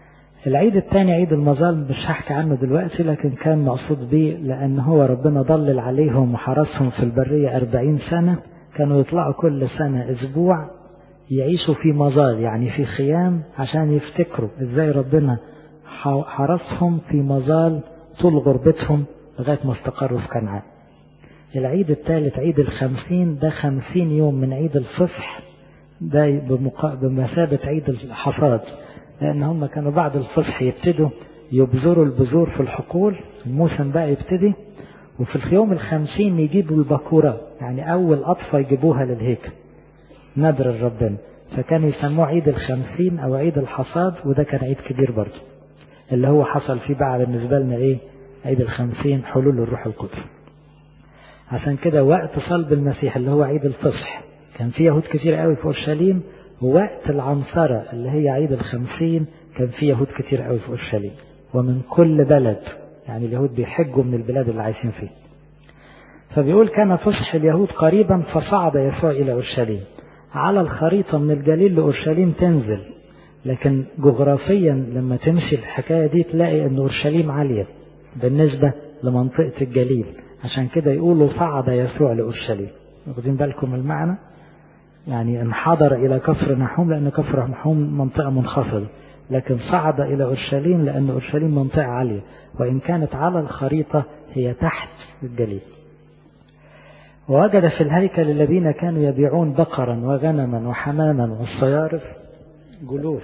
العيد الثاني عيد المظال مش هحكي عنه دلوقتي لكن كان مقصود بيه لأن هو ربنا ضلل عليهم وحرسهم في البرية أربعين سنة كانوا يطلعوا كل سنة أسبوع يعيشوا في مظال يعني في خيام عشان يفتكروا ازاي ربنا حرسهم في مظال طول غربتهم لغاية ما استقروا في كنعان العيد الثالث عيد الخمسين ده خمسين يوم من عيد الفصح ده بمثابة عيد الحصاد لأن هم كانوا بعد الفصح يبتدوا يبذروا البذور في الحقول الموسم بقى يبتدي وفي اليوم الخمسين يجيبوا البكورة يعني أول أطفى يجيبوها للهيكل نذر ربنا فكانوا يسموه عيد الخمسين أو عيد الحصاد وده كان عيد كبير برضه اللي هو حصل فيه بقى بالنسبة لنا إيه عيد الخمسين حلول الروح القدس عشان كده وقت صلب المسيح اللي هو عيد الفصح كان في يهود كتير قوي في أورشليم ووقت العنصرة اللي هي عيد الخمسين كان في يهود كتير قوي في أورشليم ومن كل بلد يعني اليهود بيحجوا من البلاد اللي عايشين فيه فبيقول كان فصح اليهود قريبا فصعد يسوع إلى أورشليم على الخريطة من الجليل لأورشليم تنزل لكن جغرافيا لما تمشي الحكاية دي تلاقي أن أورشليم عالية بالنسبة لمنطقة الجليل عشان كده يقولوا صعد يسوع لأورشليم واخدين بالكم المعنى يعني انحدر إلى كفر نحوم لأن كفر نحوم منطقة منخفضة لكن صعد إلى أورشليم لأن أورشليم منطقة عالية وإن كانت على الخريطة هي تحت الجليل ووجد في الهيكل الذين كانوا يبيعون بقرا وغنما وحماما والصيارف جلوس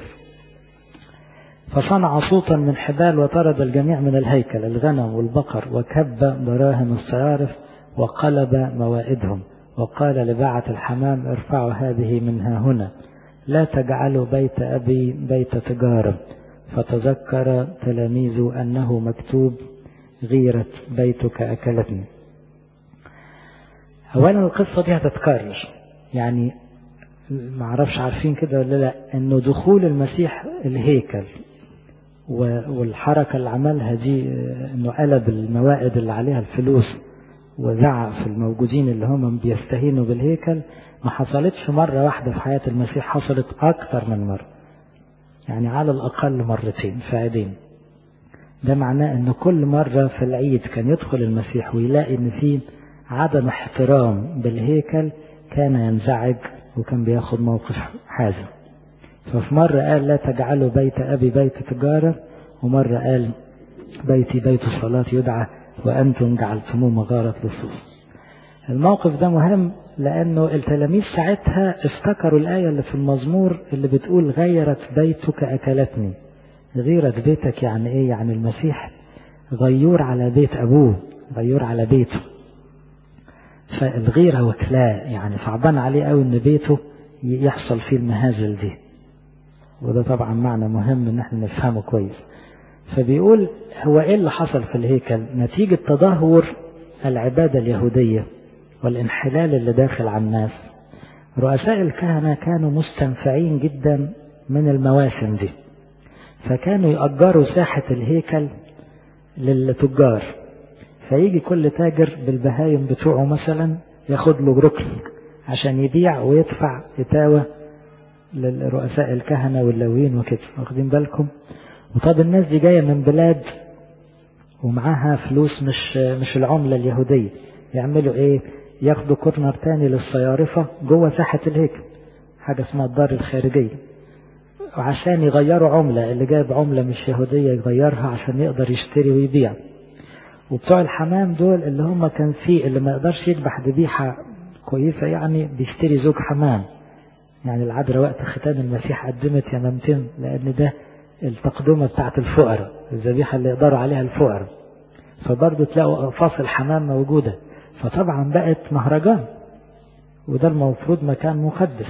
فصنع صوتا من حبال وطرد الجميع من الهيكل الغنم والبقر وكب دراهم الصيارف وقلب موائدهم وقال لباعة الحمام ارفعوا هذه منها هنا لا تجعلوا بيت أبي بيت تجارة فتذكر تلاميذه أنه مكتوب غيرة بيتك أكلتني أولا القصة دي هتتكرر يعني ما اعرفش عارفين كده ولا لا انه دخول المسيح الهيكل والحركة اللي عملها دي انه قلب الموائد اللي عليها الفلوس وزعق في الموجودين اللي هم بيستهينوا بالهيكل ما حصلتش مرة واحدة في حياة المسيح حصلت أكثر من مرة يعني على الأقل مرتين فعدين ده معناه أن كل مرة في العيد كان يدخل المسيح ويلاقي أن فيه عدم احترام بالهيكل كان ينزعج وكان بياخد موقف حازم ففي مرة قال لا تجعلوا بيت أبي بيت تجارة ومرة قال بيتي بيت الصلاة يدعى وأنتم جعلتموه مغارة لصوص الموقف ده مهم لأنه التلاميذ ساعتها افتكروا الآية اللي في المزمور اللي بتقول غيرت بيتك أكلتني غيرت بيتك يعني إيه يعني المسيح غيور على بيت أبوه غيور على بيته فالغيرة وكلاء يعني صعبان عليه قوي ان بيته يحصل فيه المهازل دي وده طبعا معنى مهم ان احنا نفهمه كويس فبيقول هو ايه اللي حصل في الهيكل نتيجة تدهور العبادة اليهودية والانحلال اللي داخل على الناس رؤساء الكهنة كانوا مستنفعين جدا من المواسم دي فكانوا يأجروا ساحة الهيكل للتجار فيجي كل تاجر بالبهايم بتوعه مثلا ياخد له ركن عشان يبيع ويدفع إتاوة للرؤساء الكهنة واللاويين وكده واخدين بالكم وطب الناس دي جاية من بلاد ومعاها فلوس مش مش العملة اليهودية يعملوا ايه ياخدوا كورنر تاني للصيارفة جوه ساحة الهيكل حاجة اسمها الدار الخارجية وعشان يغيروا عملة اللي جايب عملة مش يهودية يغيرها عشان يقدر يشتري ويبيع وبتوع الحمام دول اللي هم كان فيه اللي ما يقدرش يذبح ذبيحة كويسة يعني بيشتري زوج حمام يعني العذراء وقت ختان المسيح قدمت يمامتين لأن ده التقدمة بتاعت الفقراء الذبيحة اللي يقدروا عليها الفقراء فبرضه تلاقوا أقفاص الحمام موجودة فطبعا بقت مهرجان وده المفروض مكان مقدس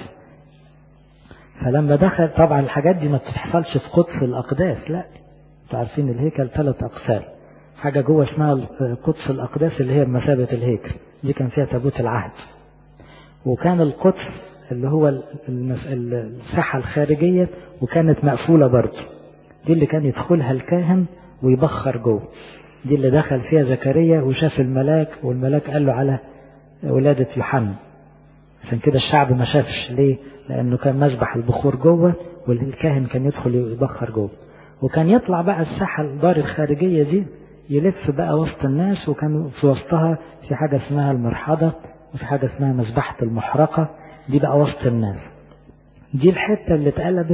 فلما دخل طبعا الحاجات دي ما بتحصلش في قدس الأقداس لا انتوا عارفين الهيكل ثلاث أقسام حاجة جوه اسمها قدس الأقداس اللي هي بمثابة الهيكل دي كان فيها تابوت العهد وكان القدس اللي هو الساحة الخارجية وكانت مقفولة برضه دي اللي كان يدخلها الكاهن ويبخر جوه دي اللي دخل فيها زكريا وشاف الملاك والملاك قال له على ولادة يوحنا عشان كده الشعب ما شافش ليه لأنه كان مذبح البخور جوه والكاهن كان يدخل يبخر جوه وكان يطلع بقى الساحة الدار الخارجية دي يلف بقى وسط الناس وكان في وسطها في حاجة اسمها المرحضة وفي حاجة اسمها مذبحة المحرقة دي بقى وسط الناس دي الحتة اللي اتقلبت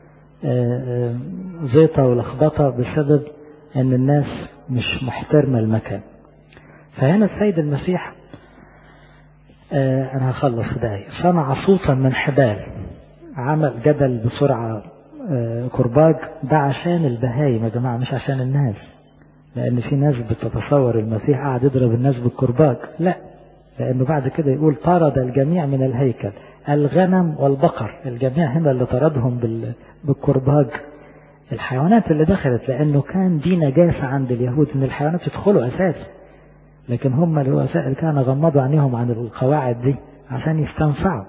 زيطة ولخبطة بسبب ان الناس مش محترمة المكان فهنا السيد المسيح انا هخلص في دقايق صنع صوتا من حبال عمل جدل بسرعة كرباج ده عشان البهايم يا جماعة مش عشان الناس لأن في ناس بتتصور المسيح قاعد يضرب الناس بالكرباج لا لأنه بعد كده يقول طرد الجميع من الهيكل الغنم والبقر الجميع هنا اللي طردهم بالكرباج الحيوانات اللي دخلت لأنه كان دي نجاسة عند اليهود إن الحيوانات يدخلوا أساسا لكن هم الرؤساء اللي كانوا غمضوا عينيهم عن القواعد دي عشان يستنفعوا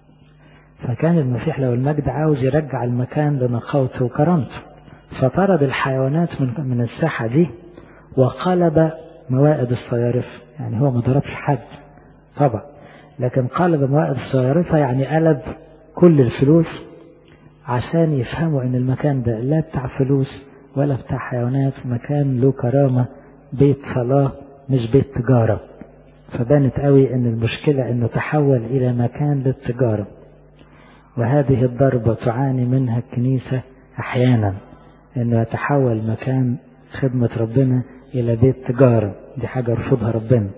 فكان المسيح لو المجد عاوز يرجع المكان لنقاوته وكرامته فطرد الحيوانات من من الساحة دي وقلب موائد الصيارف يعني هو ما ضربش حد طبعا لكن قلب موائد الصيارفة يعني قلب كل الفلوس عشان يفهموا ان المكان ده لا بتاع فلوس ولا بتاع حيوانات مكان له كرامة بيت صلاة مش بيت تجارة فبانت قوي ان المشكلة انه تحول الى مكان للتجارة وهذه الضربة تعاني منها الكنيسة احيانا انه يتحول مكان خدمة ربنا الى بيت تجارة دي حاجة يرفضها ربنا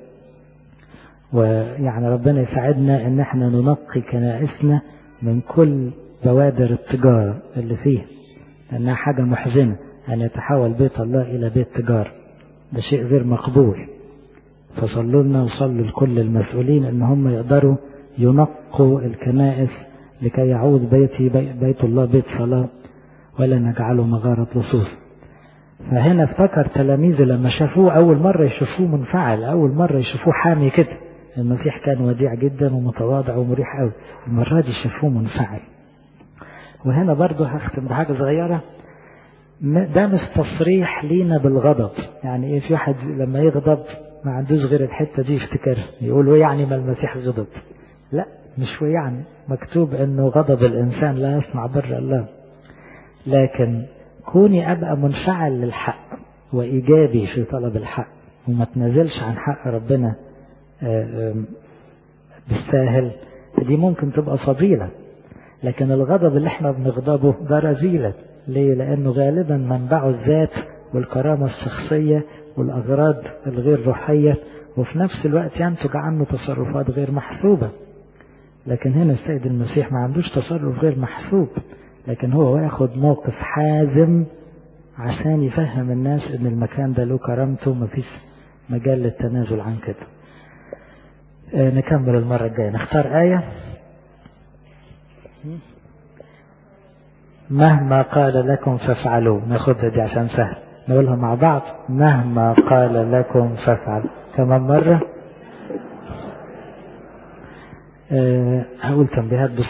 ويعني ربنا يساعدنا ان احنا ننقي كنائسنا من كل بوادر التجارة اللي فيها لانها حاجة محزنة ان يتحول بيت الله الى بيت تجارة ده شيء غير مقبول فصلوا لنا وصلوا لكل المسؤولين ان هم يقدروا ينقوا الكنائس لكي يعود بيتي بيت الله بيت صلاة ولا نجعله مغارة لصوص فهنا افتكر تلاميذه لما شافوه أول مرة يشوفوه منفعل أول مرة يشوفوه حامي كده المسيح كان وديع جدا ومتواضع ومريح قوي المرة دي شافوه منفعل وهنا برضه هختم بحاجة صغيرة ده مش تصريح لينا بالغضب يعني ايه في واحد لما يغضب ما عندوش غير الحتة دي يفتكرها يقول يعني ما المسيح غضب لا مش يعني مكتوب انه غضب الانسان لا يصنع بر الله لكن كوني ابقى منفعل للحق وايجابي في طلب الحق وما تنازلش عن حق ربنا بالساهل دي ممكن تبقى فضيلة لكن الغضب اللي احنا بنغضبه ده رذيلة ليه لانه غالبا منبعه الذات والكرامة الشخصية والاغراض الغير روحية وفي نفس الوقت ينتج عنه تصرفات غير محسوبة لكن هنا السيد المسيح ما عندوش تصرف غير محسوب لكن هو ياخد موقف حازم عشان يفهم الناس ان المكان ده له كرامته ومفيش مجال للتنازل عن كده آه نكمل المرة الجاية نختار آية مهما قال لكم فافعلوا ناخدها دي عشان سهل نقولها مع بعض مهما قال لكم فافعل كمان مرة أه هقول تنبيهات